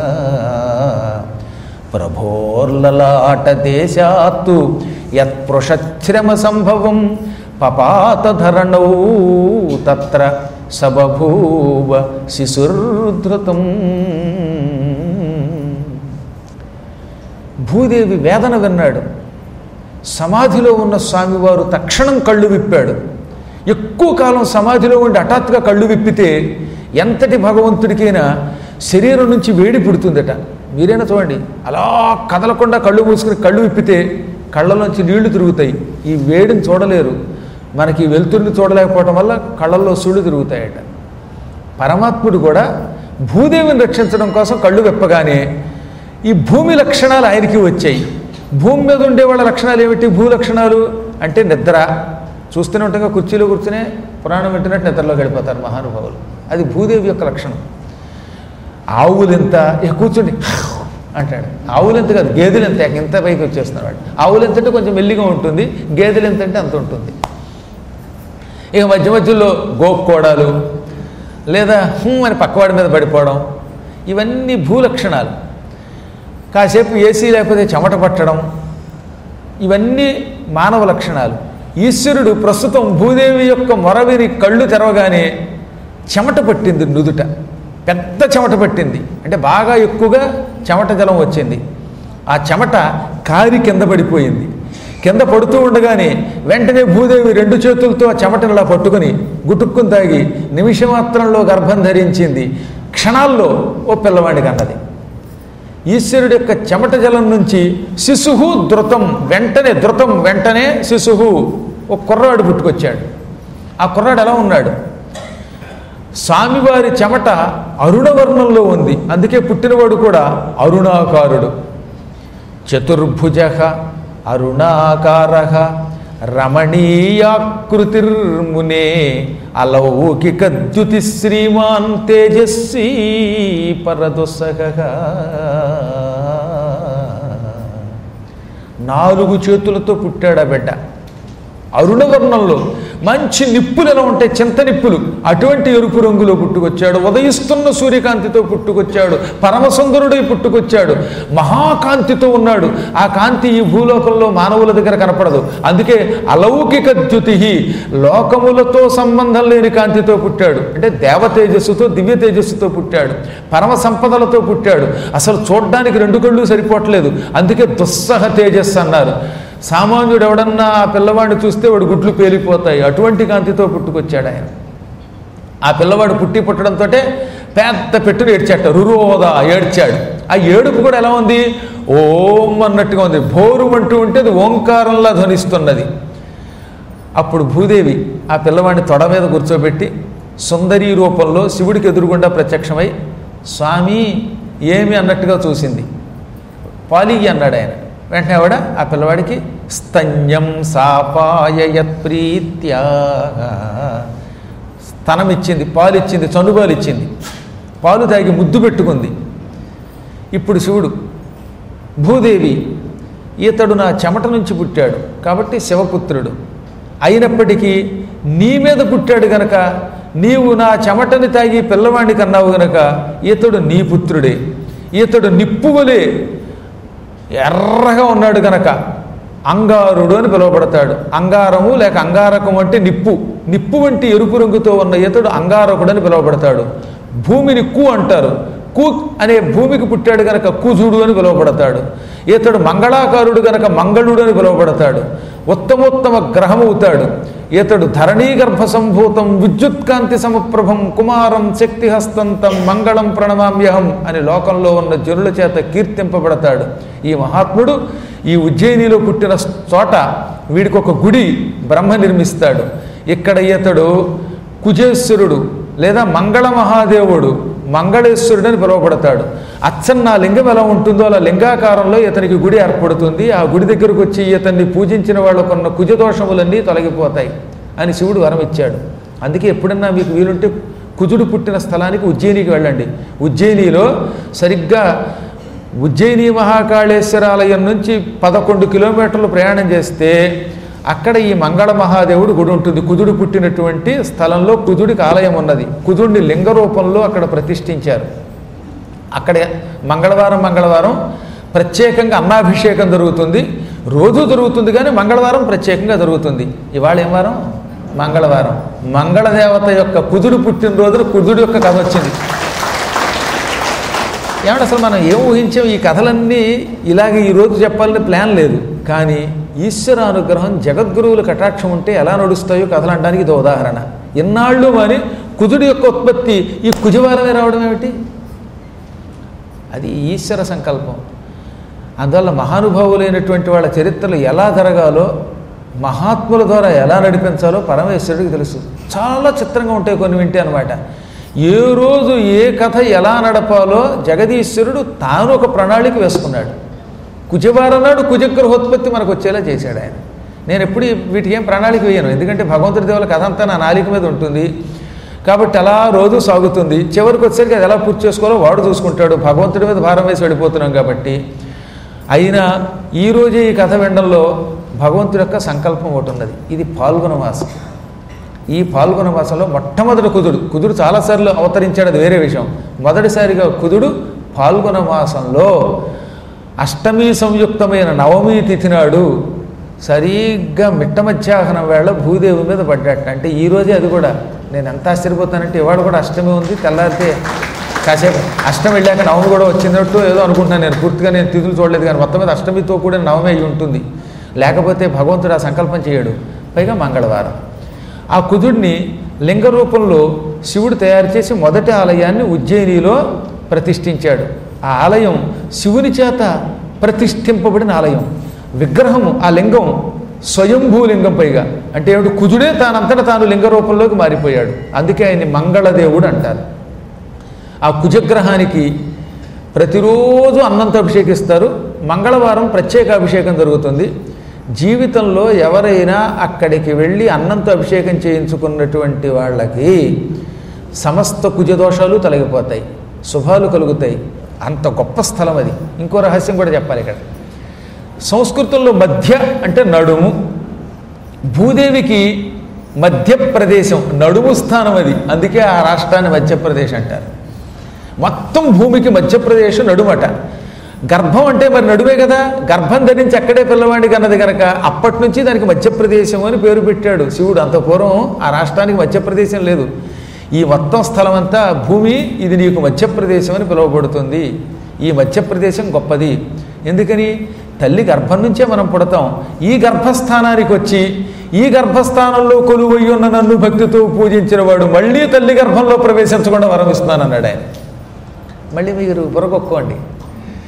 ప్రభోర్లలాట దేశాత్తు యత్పృషశ్రమ సంభవం పపాతధరణౌ తత్ర సబభూవ శిశుర్ధృతం భూదేవి వేదన విన్నాడు సమాధిలో ఉన్న స్వామివారు తక్షణం కళ్ళు విప్పాడు ఎక్కువ కాలం సమాధిలో ఉండి హఠాత్తుగా కళ్ళు విప్పితే ఎంతటి భగవంతుడికైనా శరీరం నుంచి వేడి పుడుతుందట మీరైనా చూడండి అలా కదలకుండా కళ్ళు మూసుకుని కళ్ళు విప్పితే కళ్ళలోంచి నీళ్లు తిరుగుతాయి ఈ వేడిని చూడలేరు మనకి ఈ వెలుతురిని చూడలేకపోవడం వల్ల కళ్ళల్లో సుళ్ళు తిరుగుతాయట పరమాత్ముడు కూడా భూదేవిని రక్షించడం కోసం కళ్ళు విప్పగానే ఈ భూమి లక్షణాలు ఆయనకి వచ్చాయి భూమి మీద ఉండే వాళ్ళ లక్షణాలు ఏమిటి భూ లక్షణాలు అంటే నిద్ర చూస్తూనే ఉంటాగా కుర్చీలో కూర్చునే పురాణం వింటున్నట్టు నిద్రలోకి వెళ్ళిపోతారు మహానుభావులు అది భూదేవి యొక్క లక్షణం ఆవులెంత ఇక కూర్చోండి అంటాడు ఆవులెంత కాదు గేదెలెంత ఇంత పైకి వచ్చేస్తున్నాడు ఆవులెంత అంటే కొంచెం మెల్లిగా ఉంటుంది గేదెలెంత అంటే అంత ఉంటుంది ఇక మధ్య మధ్యలో గోక్కోడాలు లేదా హుమ్ అని పక్కవాడి మీద పడిపోవడం ఇవన్నీ భూలక్షణాలు కాసేపు ఏసీ లేకపోతే చెమట పట్టడం ఇవన్నీ మానవ లక్షణాలు ఈశ్వరుడు ప్రస్తుతం భూదేవి యొక్క మొరవిని కళ్ళు తెరవగానే చెమట పట్టింది నుదుట పెద్ద చెమట పట్టింది అంటే బాగా ఎక్కువగా చెమట జలం వచ్చింది ఆ చెమట కారి కింద పడిపోయింది కింద పడుతూ ఉండగానే వెంటనే భూదేవి రెండు చేతులతో ఆ చెమటను ఇలా పట్టుకుని గుటుక్కుని తాగి నిమిషమాత్రంలో గర్భం ధరించింది క్షణాల్లో ఓ పిల్లవాడికి అన్నది ఈశ్వరుడి యొక్క చెమట జలం నుంచి శిశువు ధృతం వెంటనే ధృతం వెంటనే శిశువు ఒక కుర్రాడు పుట్టుకొచ్చాడు ఆ కుర్రాడు ఎలా ఉన్నాడు స్వామివారి చెమట అరుణవర్ణంలో ఉంది అందుకే పుట్టినవాడు కూడా అరుణాకారుడు చతుర్భుజ అరుణాకార రమణీయాకృతిర్మునే అలౌకిక ద్యుతి శ్రీమాన్ తేజస్వీ పరదుసగ నాలుగు చేతులతో పుట్టాడు ఆ బిడ్డ అరుణవర్ణంలో మంచి నిప్పులు ఎలా ఉంటాయి చింత నిప్పులు అటువంటి ఎరుపు రంగులో పుట్టుకొచ్చాడు ఉదయిస్తున్న సూర్యకాంతితో పుట్టుకొచ్చాడు పరమసుందరుడై పుట్టుకొచ్చాడు మహాకాంతితో ఉన్నాడు ఆ కాంతి ఈ భూలోకంలో మానవుల దగ్గర కనపడదు అందుకే అలౌకిక ద్యుతి లోకములతో సంబంధం లేని కాంతితో పుట్టాడు అంటే దేవ తేజస్సుతో దివ్య తేజస్సుతో పుట్టాడు పరమ సంపదలతో పుట్టాడు అసలు చూడ్డానికి రెండు కళ్ళు సరిపోవట్లేదు అందుకే దుస్సహ తేజస్సు అన్నారు సామాన్యుడు ఎవడన్నా ఆ పిల్లవాడిని చూస్తే వాడు గుడ్లు పేలిపోతాయి అటువంటి కాంతితో పుట్టుకొచ్చాడు ఆయన ఆ పిల్లవాడు పుట్టి పుట్టడంతో పెద్ద పెట్టును ఏడ్చాట రురోదా ఏడ్చాడు ఆ ఏడుపు కూడా ఎలా ఉంది ఓం అన్నట్టుగా ఉంది భోరుమంటూ ఉంటే అది ఓంకారంలా ధ్వనిస్తున్నది అప్పుడు భూదేవి ఆ పిల్లవాడిని తొడ మీద కూర్చోబెట్టి సుందరీ రూపంలో శివుడికి ఎదురుగుండా ప్రత్యక్షమై స్వామి ఏమి అన్నట్టుగా చూసింది పాలి అన్నాడు ఆయన వెంటనే ఆవిడ ఆ పిల్లవాడికి స్తన్యం సాపాయయత్ ప్రీత్యా స్తనం ఇచ్చింది పాలు ఇచ్చింది చనుబాలు ఇచ్చింది పాలు తాగి ముద్దు పెట్టుకుంది ఇప్పుడు శివుడు భూదేవి ఈతడు నా చెమట నుంచి పుట్టాడు కాబట్టి శివపుత్రుడు అయినప్పటికీ నీ మీద పుట్టాడు గనక నీవు నా చెమటని తాగి పిల్లవాడిని కన్నావు గనక ఈతడు నీ పుత్రుడే ఈతడు నిప్పువలే ఎర్రగా ఉన్నాడు గనక అంగారుడు అని పిలువబడతాడు అంగారము లేక అంగారకం అంటే నిప్పు నిప్పు వంటి ఎరుపు రంగుతో ఉన్న ఈతడు అంగారకుడు అని పిలువబడతాడు భూమిని కు అంటారు కు అనే భూమికి పుట్టాడు గనక కుజుడు అని పిలువబడతాడు ఈతడు మంగళాకారుడు గనక మంగళుడు అని పిలువబడతాడు ఉత్తమోత్తమ గ్రహమవుతాడు ఈతడు ధరణీ గర్భ సంభూతం విద్యుత్కాంతి సమప్రభం కుమారం శక్తిహస్తంతం మంగళం ప్రణమామ్యహం అని లోకంలో ఉన్న జనుల చేత కీర్తింపబడతాడు ఈ మహాత్ముడు ఈ ఉజ్జయినిలో పుట్టిన చోట వీడికి ఒక గుడి బ్రహ్మ నిర్మిస్తాడు ఇక్కడ ఈతడు కుజేశ్వరుడు లేదా మంగళ మహాదేవుడు మంగళేశ్వరుడు అని పిలువబడతాడు అచ్చన్న లింగం ఎలా ఉంటుందో అలా లింగాకారంలో ఇతనికి గుడి ఏర్పడుతుంది ఆ గుడి దగ్గరకు వచ్చి ఇతన్ని పూజించిన వాళ్ళకున్న కుజదోషములన్నీ తొలగిపోతాయి అని శివుడు వరం ఇచ్చాడు అందుకే ఎప్పుడన్నా మీకు వీలుంటే కుజుడు పుట్టిన స్థలానికి ఉజ్జయినికి వెళ్ళండి ఉజ్జయినిలో సరిగ్గా ఉజ్జయిని మహాకాళేశ్వరాలయం నుంచి పదకొండు కిలోమీటర్లు ప్రయాణం చేస్తే అక్కడ ఈ మంగళ మహాదేవుడు గుడి ఉంటుంది కుజుడు పుట్టినటువంటి స్థలంలో కుజుడికి ఆలయం ఉన్నది కుజుడిని లింగ రూపంలో అక్కడ ప్రతిష్ఠించారు అక్కడ మంగళవారం మంగళవారం ప్రత్యేకంగా అన్నాభిషేకం జరుగుతుంది రోజు జరుగుతుంది కానీ మంగళవారం ప్రత్యేకంగా జరుగుతుంది ఇవాళ ఏం వారం మంగళవారం మంగళదేవత యొక్క కుజుడు పుట్టినరోజున కుజుడు యొక్క కథ వచ్చింది ఏమంటే అసలు మనం ఏం ఊహించాం ఈ కథలన్నీ ఇలాగే ఈరోజు చెప్పాలని ప్లాన్ లేదు కానీ ఈశ్వర అనుగ్రహం జగద్గురువుల కటాక్షం ఉంటే ఎలా నడుస్తాయో కథలు అనడానికి ఇది ఉదాహరణ ఇన్నాళ్ళు మరి కుజుడి యొక్క ఉత్పత్తి ఈ కుజవారమే రావడం ఏమిటి అది ఈశ్వర సంకల్పం అందువల్ల మహానుభావులైనటువంటి వాళ్ళ చరిత్రలు ఎలా జరగాలో మహాత్ముల ద్వారా ఎలా నడిపించాలో పరమేశ్వరుడికి తెలుసు చాలా చిత్రంగా ఉంటాయి కొన్ని వింటే అనమాట ఏ రోజు ఏ కథ ఎలా నడపాలో జగదీశ్వరుడు తాను ఒక ప్రణాళిక వేసుకున్నాడు కుజవారం నాడు కుజగ్రహోత్పత్తి మనకు వచ్చేలా చేశాడు ఆయన నేను ఎప్పుడు వీటికి ఏం ప్రణాళిక వేయను ఎందుకంటే భగవంతుడి దేవుల కథ అంతా నా నాలిక మీద ఉంటుంది కాబట్టి అలా రోజు సాగుతుంది చివరికి వచ్చేసరికి అది ఎలా పూర్తి చేసుకోవాలో వాడు చూసుకుంటాడు భగవంతుడి మీద భారం వేసి వెళ్ళిపోతున్నాం కాబట్టి అయినా ఈరోజే ఈ కథ వినడంలో భగవంతుడి యొక్క సంకల్పం ఒకటి ఉన్నది ఇది పాల్గొన మాసం ఈ పాల్గొన మాసంలో మొట్టమొదటి కుదుడు కుదుడు చాలాసార్లు అవతరించాడు అది వేరే విషయం మొదటిసారిగా కుదుడు పాల్గొన మాసంలో అష్టమి సంయుక్తమైన నవమి తిథి నాడు సరిగ్గా మిట్ట మధ్యాహ్నం వేళ భూదేవి మీద పడ్డట అంటే ఈ రోజే అది కూడా నేను ఎంత ఆశ్చర్యపోతానంటే ఇవాడు కూడా అష్టమి ఉంది తెల్లారితే కాసేపు అష్టమి వెళ్ళాక నవమి కూడా వచ్చినట్టు ఏదో అనుకుంటున్నాను నేను పూర్తిగా నేను తిథులు చూడలేదు కానీ మొత్తం మీద అష్టమితో కూడా నవమి అయి ఉంటుంది లేకపోతే భగవంతుడు ఆ సంకల్పం చేయడు పైగా మంగళవారం ఆ కుదుడిని లింగ రూపంలో శివుడు తయారు చేసి మొదటి ఆలయాన్ని ఉజ్జయినిలో ప్రతిష్ఠించాడు ఆ ఆలయం శివుని చేత ప్రతిష్ఠింపబడిన ఆలయం విగ్రహము ఆ లింగం స్వయంభూలింగం పైగా అంటే ఏమిటి కుజుడే తానంతట తాను లింగ రూపంలోకి మారిపోయాడు అందుకే ఆయన్ని మంగళదేవుడు అంటారు ఆ కుజగ్రహానికి ప్రతిరోజు అన్నంతో అభిషేకిస్తారు మంగళవారం ప్రత్యేక అభిషేకం జరుగుతుంది జీవితంలో ఎవరైనా అక్కడికి వెళ్ళి అన్నంతో అభిషేకం చేయించుకున్నటువంటి వాళ్ళకి సమస్త కుజదోషాలు తొలగిపోతాయి శుభాలు కలుగుతాయి అంత గొప్ప స్థలం అది ఇంకో రహస్యం కూడా చెప్పాలి ఇక్కడ సంస్కృతంలో మధ్య అంటే నడుము భూదేవికి మధ్యప్రదేశం నడుము స్థానం అది అందుకే ఆ రాష్ట్రాన్ని మధ్యప్రదేశ్ అంటారు మొత్తం భూమికి మధ్యప్రదేశ్ నడుమట గర్భం అంటే మరి నడుమే కదా గర్భం ధరించి అక్కడే పిల్లవాడికి అన్నది కనుక అప్పటి నుంచి దానికి మధ్యప్రదేశం అని పేరు పెట్టాడు శివుడు అంత పూర్వం ఆ రాష్ట్రానికి మధ్యప్రదేశం లేదు ఈ మొత్తం స్థలం అంతా భూమి ఇది నీకు మధ్యప్రదేశం అని పిలువబడుతుంది ఈ మధ్యప్రదేశం గొప్పది ఎందుకని తల్లి గర్భం నుంచే మనం పుడతాం ఈ గర్భస్థానానికి వచ్చి ఈ గర్భస్థానంలో కొలువై ఉన్న నన్ను భక్తితో పూజించిన వాడు మళ్ళీ తల్లి గర్భంలో ప్రవేశించకుండా వరం ఇస్తున్నాను అన్నాడు ఆయన మళ్ళీ మీరు బుర్రకొక్కోండి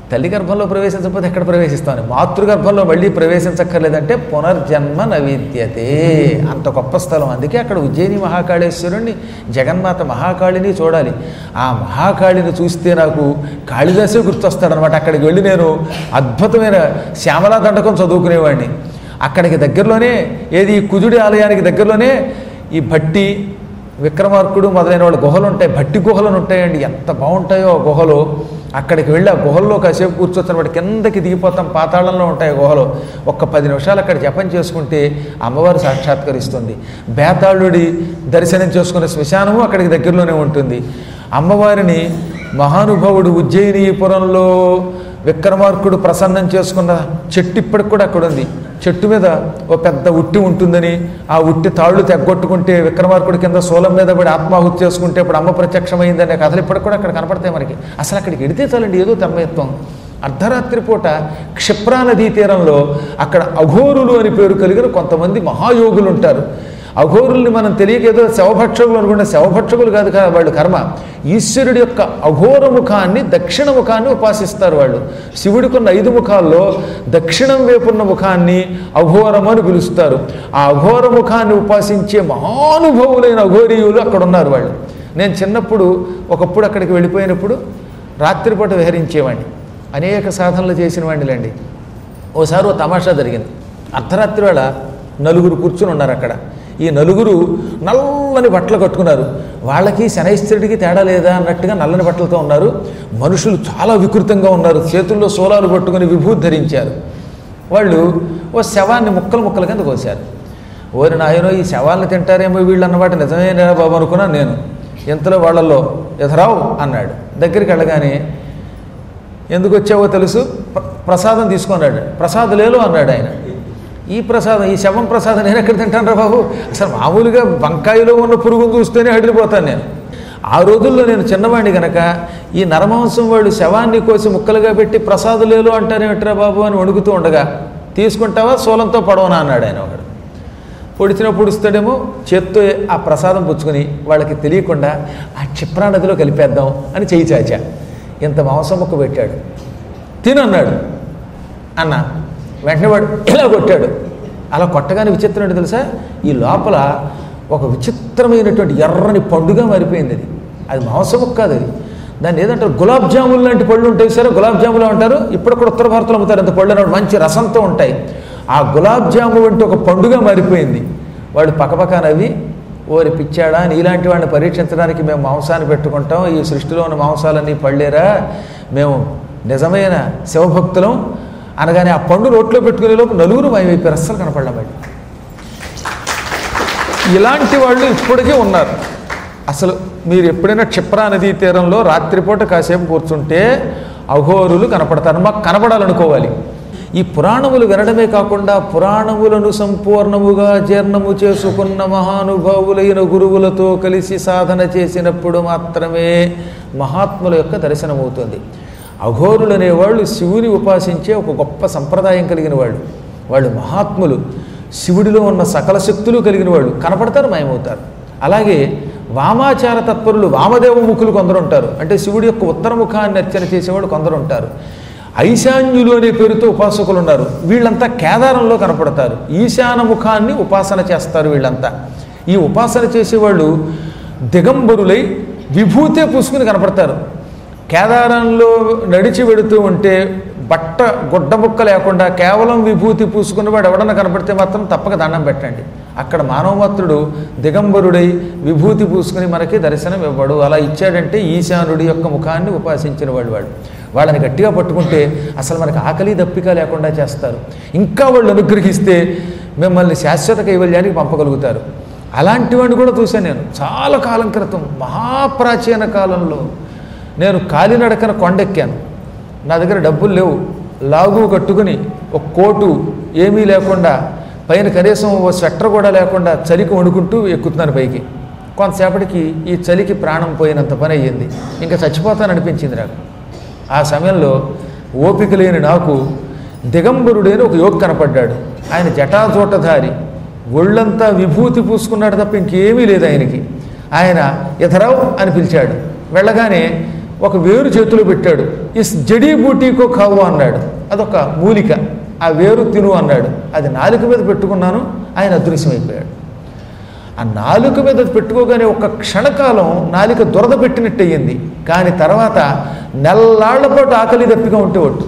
తల్లి గర్భంలో ప్రవేశించకపోతే ఎక్కడ ప్రవేశిస్తామని మాతృగర్భంలో మళ్ళీ ప్రవేశించక్కర్లేదంటే పునర్జన్మ నవిద్యతే అంత గొప్ప స్థలం అందుకే అక్కడ ఉజ్జయిని మహాకాళేశ్వరుణ్ణి జగన్మాత మహాకాళిని చూడాలి ఆ మహాకాళిని చూస్తే నాకు కాళిదాసే గుర్తొస్తాడనమాట అక్కడికి వెళ్ళి నేను అద్భుతమైన శ్యామలా దండకం చదువుకునేవాడిని అక్కడికి దగ్గరలోనే ఏది ఈ కుజుడి ఆలయానికి దగ్గరలోనే ఈ భట్టి విక్రమార్కుడు మొదలైన వాళ్ళ గుహలు ఉంటాయి భట్టి గుహలు ఉంటాయండి ఎంత బాగుంటాయో ఆ గుహలు అక్కడికి వెళ్ళి ఆ గుహల్లో కాసేపు కూర్చొచ్చిన వాటి కిందకి దిగిపోతాం పాతాళంలో ఉంటాయి ఆ గుహలు ఒక్క పది నిమిషాలు అక్కడ జపం చేసుకుంటే అమ్మవారు సాక్షాత్కరిస్తుంది బేతాళుడి దర్శనం చేసుకునే శ్మశానము అక్కడికి దగ్గరలోనే ఉంటుంది అమ్మవారిని మహానుభావుడు ఉజ్జయినీపురంలో విక్రమార్కుడు ప్రసన్నం చేసుకున్న చెట్టు ఇప్పటికి కూడా అక్కడ ఉంది చెట్టు మీద ఓ పెద్ద ఉట్టి ఉంటుందని ఆ ఉట్టి తాళ్ళు తెగ్గొట్టుకుంటే విక్రమార్కుడి కింద శూలం మీద పడి ఆత్మాహుతి చేసుకుంటే ఇప్పుడు అమ్మ ప్రత్యక్షమైందనే కథలు ఇప్పటికి కూడా అక్కడ కనపడతాయి మనకి అసలు అక్కడికి ఎడితే చాలండి ఏదో తమ్మయత్వం అర్ధరాత్రి పూట క్షిప్రా నదీ తీరంలో అక్కడ అఘోరులు అని పేరు కలిగిన కొంతమంది మహాయోగులు ఉంటారు అఘోరుల్ని మనం తెలియక ఏదో శవభక్షకులు అనుకుంటే శవభక్షకులు కాదు కదా వాళ్ళు కర్మ ఈశ్వరుడి యొక్క అఘోర ముఖాన్ని దక్షిణ ముఖాన్ని ఉపాసిస్తారు వాళ్ళు శివుడికున్న ఐదు ముఖాల్లో దక్షిణం వైపున్న ముఖాన్ని అఘోరం అని పిలుస్తారు ఆ అఘోర ముఖాన్ని ఉపాసించే మహానుభావులైన అఘోరీయులు అక్కడ ఉన్నారు వాళ్ళు నేను చిన్నప్పుడు ఒకప్పుడు అక్కడికి వెళ్ళిపోయినప్పుడు రాత్రిపూట విహరించేవాడిని అనేక సాధనలు చేసిన వాడినిలేండి ఓసారి ఓ తమాషా జరిగింది అర్ధరాత్రి వేళ నలుగురు కూర్చుని ఉన్నారు అక్కడ ఈ నలుగురు నల్లని బట్టలు కట్టుకున్నారు వాళ్ళకి శనైశ్వరుడికి తేడా లేదా అన్నట్టుగా నల్లని బట్టలతో ఉన్నారు మనుషులు చాలా వికృతంగా ఉన్నారు చేతుల్లో సోలాలు పట్టుకుని విభూతి ధరించారు వాళ్ళు ఓ శవాన్ని ముక్కలు ముక్కల కింద కోసారు ఓరి నాయనో ఈ శవాలను తింటారేమో వీళ్ళు అన్నమాట నిజమేనా బాబు అనుకున్నాను నేను ఇంతలో వాళ్ళల్లో ఎదరావు అన్నాడు దగ్గరికి వెళ్ళగానే ఎందుకు వచ్చావో తెలుసు ప్ర- ప్రసాదం తీసుకున్నాడు ప్రసాదం లేలు అన్నాడు ఆయన ఈ ప్రసాదం ఈ శవం ప్రసాదం నేను ఎక్కడ తింటాను రా బాబు అసలు మామూలుగా వంకాయలో ఉన్న పురుగును చూస్తేనే హడిలిపోతాను నేను ఆ రోజుల్లో నేను చిన్నవాడిని గనక ఈ నరమాంసం వాళ్ళు శవాన్ని కోసి ముక్కలుగా పెట్టి ప్రసాదం లేలు అంటారేమిట్రా బాబు అని వణుకుతూ ఉండగా తీసుకుంటావా సోలంతో పడవనా అన్నాడు ఆయన ఒకడు పొడిచిన పొడుస్తాడేమో చేత్తో ఆ ప్రసాదం పుచ్చుకొని వాళ్ళకి తెలియకుండా ఆ క్షిప్రా నదిలో కలిపేద్దాం అని చేయి చాచా ఇంత మాంసం ముక్క పెట్టాడు తినన్నాడు అన్న వెంటనే వాడు ఇలా కొట్టాడు అలా కొట్టగానే విచిత్రం ఏంటో తెలుసా ఈ లోపల ఒక విచిత్రమైనటువంటి ఎర్రని పండుగ మారిపోయింది అది అది మాంసం ముక్క కాదు అది దాన్ని ఏదంటారు గులాబ్ జాములు లాంటి పళ్ళు ఉంటాయి సరే గులాబ్ జాములు అంటారు ఇప్పుడు కూడా ఉత్తర భారతంలో అమ్ముతారు అంత పళ్ళు అన్నమాట మంచి రసంతో ఉంటాయి ఆ గులాబ్ జాము వంటి ఒక పండుగ మారిపోయింది వాడు పక్కపక్క నవ్వి ఓరి పిచ్చాడా నీలాంటి వాడిని పరీక్షించడానికి మేము మాంసాన్ని పెట్టుకుంటాం ఈ సృష్టిలో ఉన్న మాంసాలన్నీ పళ్ళేరా మేము నిజమైన శివభక్తులం అనగానే ఆ పండు రోట్లో పెట్టుకునే లోపు నలుగురు మాయమైపోయారు అస్సలు కనపడడం బయట ఇలాంటి వాళ్ళు ఇప్పటికీ ఉన్నారు అసలు మీరు ఎప్పుడైనా క్షిప్రా నదీ తీరంలో రాత్రిపూట కాసేపు కూర్చుంటే అఘోరులు కనపడతారు మాకు కనపడాలనుకోవాలి ఈ పురాణములు వినడమే కాకుండా పురాణములను సంపూర్ణముగా జీర్ణము చేసుకున్న మహానుభావులైన గురువులతో కలిసి సాధన చేసినప్పుడు మాత్రమే మహాత్ముల యొక్క దర్శనమవుతుంది అఘోరులు అనేవాళ్ళు శివుని ఉపాసించే ఒక గొప్ప సంప్రదాయం కలిగిన వాళ్ళు వాళ్ళు మహాత్ములు శివుడిలో ఉన్న సకల శక్తులు కలిగిన వాళ్ళు కనపడతారు మాయమవుతారు అలాగే వామాచార తత్పరులు వామదేవ ముఖులు కొందరు ఉంటారు అంటే శివుడి యొక్క ఉత్తర ముఖాన్ని అర్చన చేసేవాడు కొందరు ఉంటారు ఐశాన్యులు అనే పేరుతో ఉపాసకులు ఉన్నారు వీళ్ళంతా కేదారంలో కనపడతారు ఈశాన ముఖాన్ని ఉపాసన చేస్తారు వీళ్ళంతా ఈ ఉపాసన చేసేవాళ్ళు దిగంబరులై విభూతే పూసుకుని కనపడతారు కేదారంలో నడిచి వెడుతూ ఉంటే బట్ట గుడ్డ ముక్క లేకుండా కేవలం విభూతి పూసుకున్న వాడు ఎవడన్నా కనపడితే మాత్రం తప్పక దండం పెట్టండి అక్కడ మానవమాత్రుడు దిగంబరుడై విభూతి పూసుకుని మనకి దర్శనం ఇవ్వడు అలా ఇచ్చాడంటే ఈశానుడి యొక్క ముఖాన్ని ఉపాసించిన వాడు వాడు వాళ్ళని గట్టిగా పట్టుకుంటే అసలు మనకి ఆకలి దప్పిక లేకుండా చేస్తారు ఇంకా వాళ్ళు అనుగ్రహిస్తే మిమ్మల్ని శాశ్వత కైవల్యానికి పంపగలుగుతారు అలాంటి వాడిని కూడా చూశాను నేను చాలా కాలం క్రితం మహాప్రాచీన కాలంలో నేను కాలినడకన కొండెక్కాను నా దగ్గర డబ్బులు లేవు లాగు కట్టుకుని ఒక కోటు ఏమీ లేకుండా పైన కనీసం ఓ స్వెటర్ కూడా లేకుండా చలికి వణుకుంటూ ఎక్కుతున్నాను పైకి కొంతసేపటికి ఈ చలికి ప్రాణం పోయినంత పని అయ్యింది ఇంకా చచ్చిపోతాను అనిపించింది నాకు ఆ సమయంలో ఓపిక లేని నాకు దిగంబరుడైన ఒక యోగి కనపడ్డాడు ఆయన జటాజోటధారి ఒళ్ళంతా విభూతి పూసుకున్నాడు తప్ప ఇంకేమీ లేదు ఆయనకి ఆయన ఇతరావు అని పిలిచాడు వెళ్ళగానే ఒక వేరు చేతిలో పెట్టాడు ఇస్ జడీ బూటీకో కావు అన్నాడు అదొక మూలిక ఆ వేరు తిను అన్నాడు అది నాలుక మీద పెట్టుకున్నాను ఆయన అదృశ్యమైపోయాడు ఆ నాలుక మీద పెట్టుకోగానే ఒక క్షణకాలం నాలుక దురద పెట్టినట్టు అయ్యింది కానీ తర్వాత నెల్లాళ్ల పాటు ఆకలి దప్పిగా ఉంటే ఒట్టు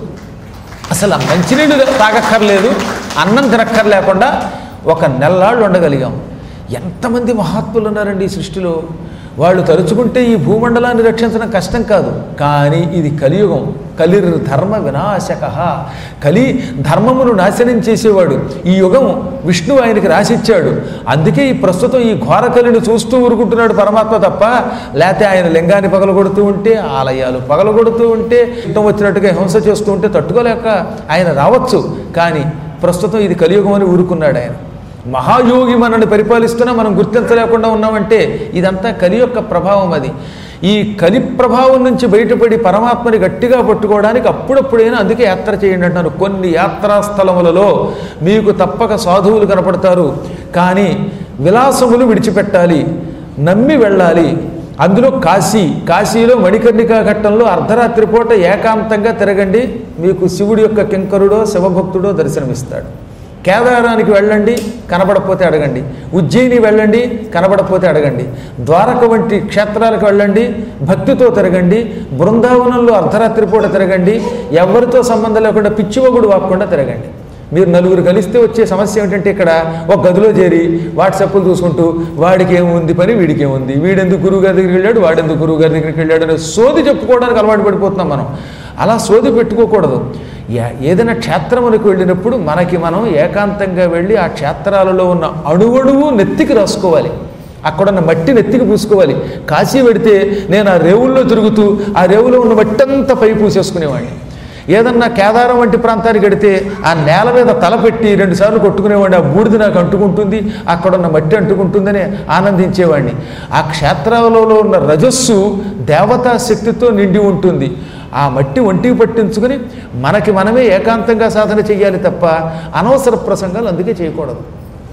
అసలు ఆ మంచినీళ్ళు తాగక్కర్లేదు అన్నం తినక్కర్లేకుండా ఒక నెల్లాళ్ళు ఉండగలిగాం ఎంతమంది మహాత్ములు ఉన్నారండి ఈ సృష్టిలో వాళ్ళు తలుచుకుంటే ఈ భూమండలాన్ని రక్షించడం కష్టం కాదు కానీ ఇది కలియుగం కలిర్ ధర్మ వినాశక కలి ధర్మమును నాశనం చేసేవాడు ఈ యుగం విష్ణువు ఆయనకి రాసిచ్చాడు అందుకే ఈ ప్రస్తుతం ఈ ఘోర కలిని చూస్తూ ఊరుకుంటున్నాడు పరమాత్మ తప్ప లేకపోతే ఆయన లింగాన్ని పగలగొడుతూ ఉంటే ఆలయాలు పగలగొడుతూ ఉంటే ఇష్టం వచ్చినట్టుగా హింస చేస్తూ ఉంటే తట్టుకోలేక ఆయన రావచ్చు కానీ ప్రస్తుతం ఇది కలియుగం అని ఊరుకున్నాడు ఆయన మహాయోగి మనల్ని పరిపాలిస్తున్నా మనం గుర్తించలేకుండా ఉన్నామంటే ఇదంతా కలి యొక్క ప్రభావం అది ఈ కలి ప్రభావం నుంచి బయటపడి పరమాత్మని గట్టిగా పట్టుకోవడానికి అప్పుడప్పుడైనా అందుకే యాత్ర చేయండి అంటారు కొన్ని యాత్రా స్థలములలో మీకు తప్పక సాధువులు కనపడతారు కానీ విలాసములు విడిచిపెట్టాలి నమ్మి వెళ్ళాలి అందులో కాశీ కాశీలో మణికర్ణికా ఘట్టంలో అర్ధరాత్రి పూట ఏకాంతంగా తిరగండి మీకు శివుడి యొక్క కింకరుడో శివభక్తుడో దర్శనమిస్తాడు కేదారానికి వెళ్ళండి కనబడకపోతే అడగండి ఉజ్జయిని వెళ్ళండి కనబడకపోతే అడగండి ద్వారక వంటి క్షేత్రాలకు వెళ్ళండి భక్తితో తిరగండి బృందావనంలో అర్ధరాత్రి పూట తిరగండి ఎవరితో సంబంధం లేకుండా పిచ్చివగుడు వాక్కుండా తిరగండి మీరు నలుగురు కలిస్తే వచ్చే సమస్య ఏమిటంటే ఇక్కడ ఒక గదిలో చేరి వాట్సాప్లు చూసుకుంటూ వాడికి ఏముంది పని వీడికి ఏముంది వీడెందుకు గురువు గారి దగ్గరికి వెళ్ళాడు వాడెందుకు గురువు గారి దగ్గరికి వెళ్ళాడు అనే సోది చెప్పుకోవడానికి అలవాటు పడిపోతున్నాం మనం అలా సోది పెట్టుకోకూడదు ఏ- ఏదైనా క్షేత్రములకు వెళ్ళినప్పుడు మనకి మనం ఏకాంతంగా వెళ్ళి ఆ క్షేత్రాలలో ఉన్న అణువణువు నెత్తికి రాసుకోవాలి అక్కడున్న మట్టి నెత్తికి పూసుకోవాలి కాశీ పెడితే నేను ఆ రేవుల్లో తిరుగుతూ ఆ రేవులో ఉన్న మట్టి అంతా పై పూసేసుకునేవాడిని ఏదన్నా కేదారం వంటి ప్రాంతానికి వెడితే ఆ నేల మీద తల పెట్టి రెండుసార్లు కొట్టుకునేవాడిని ఆ బూడిద నాకు అంటుకుంటుంది అక్కడున్న మట్టి అంటుకుంటుందని ఆనందించేవాడిని ఆ క్షేత్రాలలో ఉన్న రజస్సు దేవతా శక్తితో నిండి ఉంటుంది ఆ మట్టి ఒంటికి పట్టించుకుని మనకి మనమే ఏకాంతంగా సాధన చేయాలి తప్ప అనవసర ప్రసంగాలు అందుకే చేయకూడదు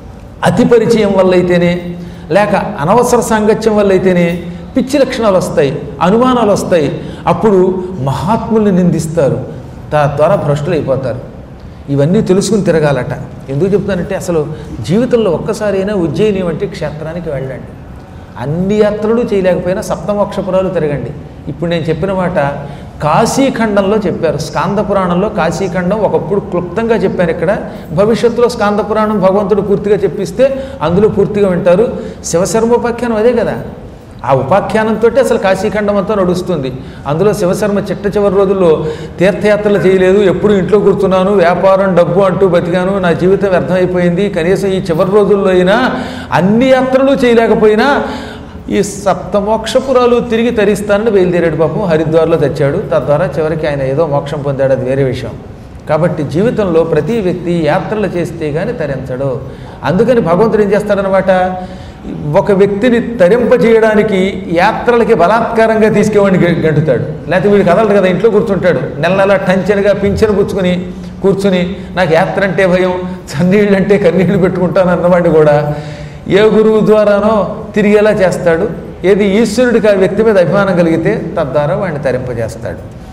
అతి పరిచయం వల్ల అయితేనే లేక అనవసర సాంగత్యం వల్ల అయితేనే పిచ్చి లక్షణాలు వస్తాయి అనుమానాలు వస్తాయి అప్పుడు మహాత్ముల్ని నిందిస్తారు తద్వారా భ్రష్టులు అయిపోతారు ఇవన్నీ తెలుసుకుని తిరగాలట ఎందుకు చెప్తానంటే అసలు జీవితంలో ఒక్కసారి అయినా ఉజ్జయిని వంటి క్షేత్రానికి వెళ్ళండి అన్ని యాత్రలు చేయలేకపోయినా సప్తమోక్షపురాలు తిరగండి ఇప్పుడు నేను చెప్పిన మాట కాశీఖండంలో చెప్పారు స్కాంద పురాణంలో కాశీఖండం ఒకప్పుడు క్లుప్తంగా చెప్పాను ఇక్కడ భవిష్యత్తులో స్కాంద పురాణం భగవంతుడు పూర్తిగా చెప్పిస్తే అందులో పూర్తిగా వింటారు శివశర్మ ఉపాఖ్యానం అదే కదా ఆ ఉపాఖ్యానంతో అసలు కాశీఖండం అంతా నడుస్తుంది అందులో శివశర్మ చిట్ట చివరి రోజుల్లో తీర్థయాత్రలు చేయలేదు ఎప్పుడు ఇంట్లో కూర్చున్నాను వ్యాపారం డబ్బు అంటూ బతికాను నా జీవితం వ్యర్థమైపోయింది కనీసం ఈ చివరి రోజుల్లో అయినా అన్ని యాత్రలు చేయలేకపోయినా ఈ సప్తమోక్షపురాలు తిరిగి తరిస్తానని బయలుదేరాడు పాపం హరిద్వార్లో తెచ్చాడు తద్వారా చివరికి ఆయన ఏదో మోక్షం పొందాడు అది వేరే విషయం కాబట్టి జీవితంలో ప్రతి వ్యక్తి యాత్రలు చేస్తే కానీ తరించడు అందుకని భగవంతుడు ఏం చేస్తాడనమాట ఒక వ్యక్తిని తరింపజేయడానికి యాత్రలకి బలాత్కారంగా తీసుకెవాడిని గ- గంటుతాడు లేకపోతే వీడు కదలడు కదా ఇంట్లో కూర్చుంటాడు నెల నెల టంచనగా పింఛను పుచ్చుకుని కూర్చుని నాకు యాత్ర అంటే భయం చన్నీళ్ళు అంటే కన్నీళ్లు పెట్టుకుంటాను అన్నవాడిని కూడా ఏ గురువు ద్వారానో తిరిగేలా చేస్తాడు ఏది ఈశ్వరుడికి ఆ వ్యక్తి మీద అభిమానం కలిగితే తద్వారా వాడిని తరింపజేస్తాడు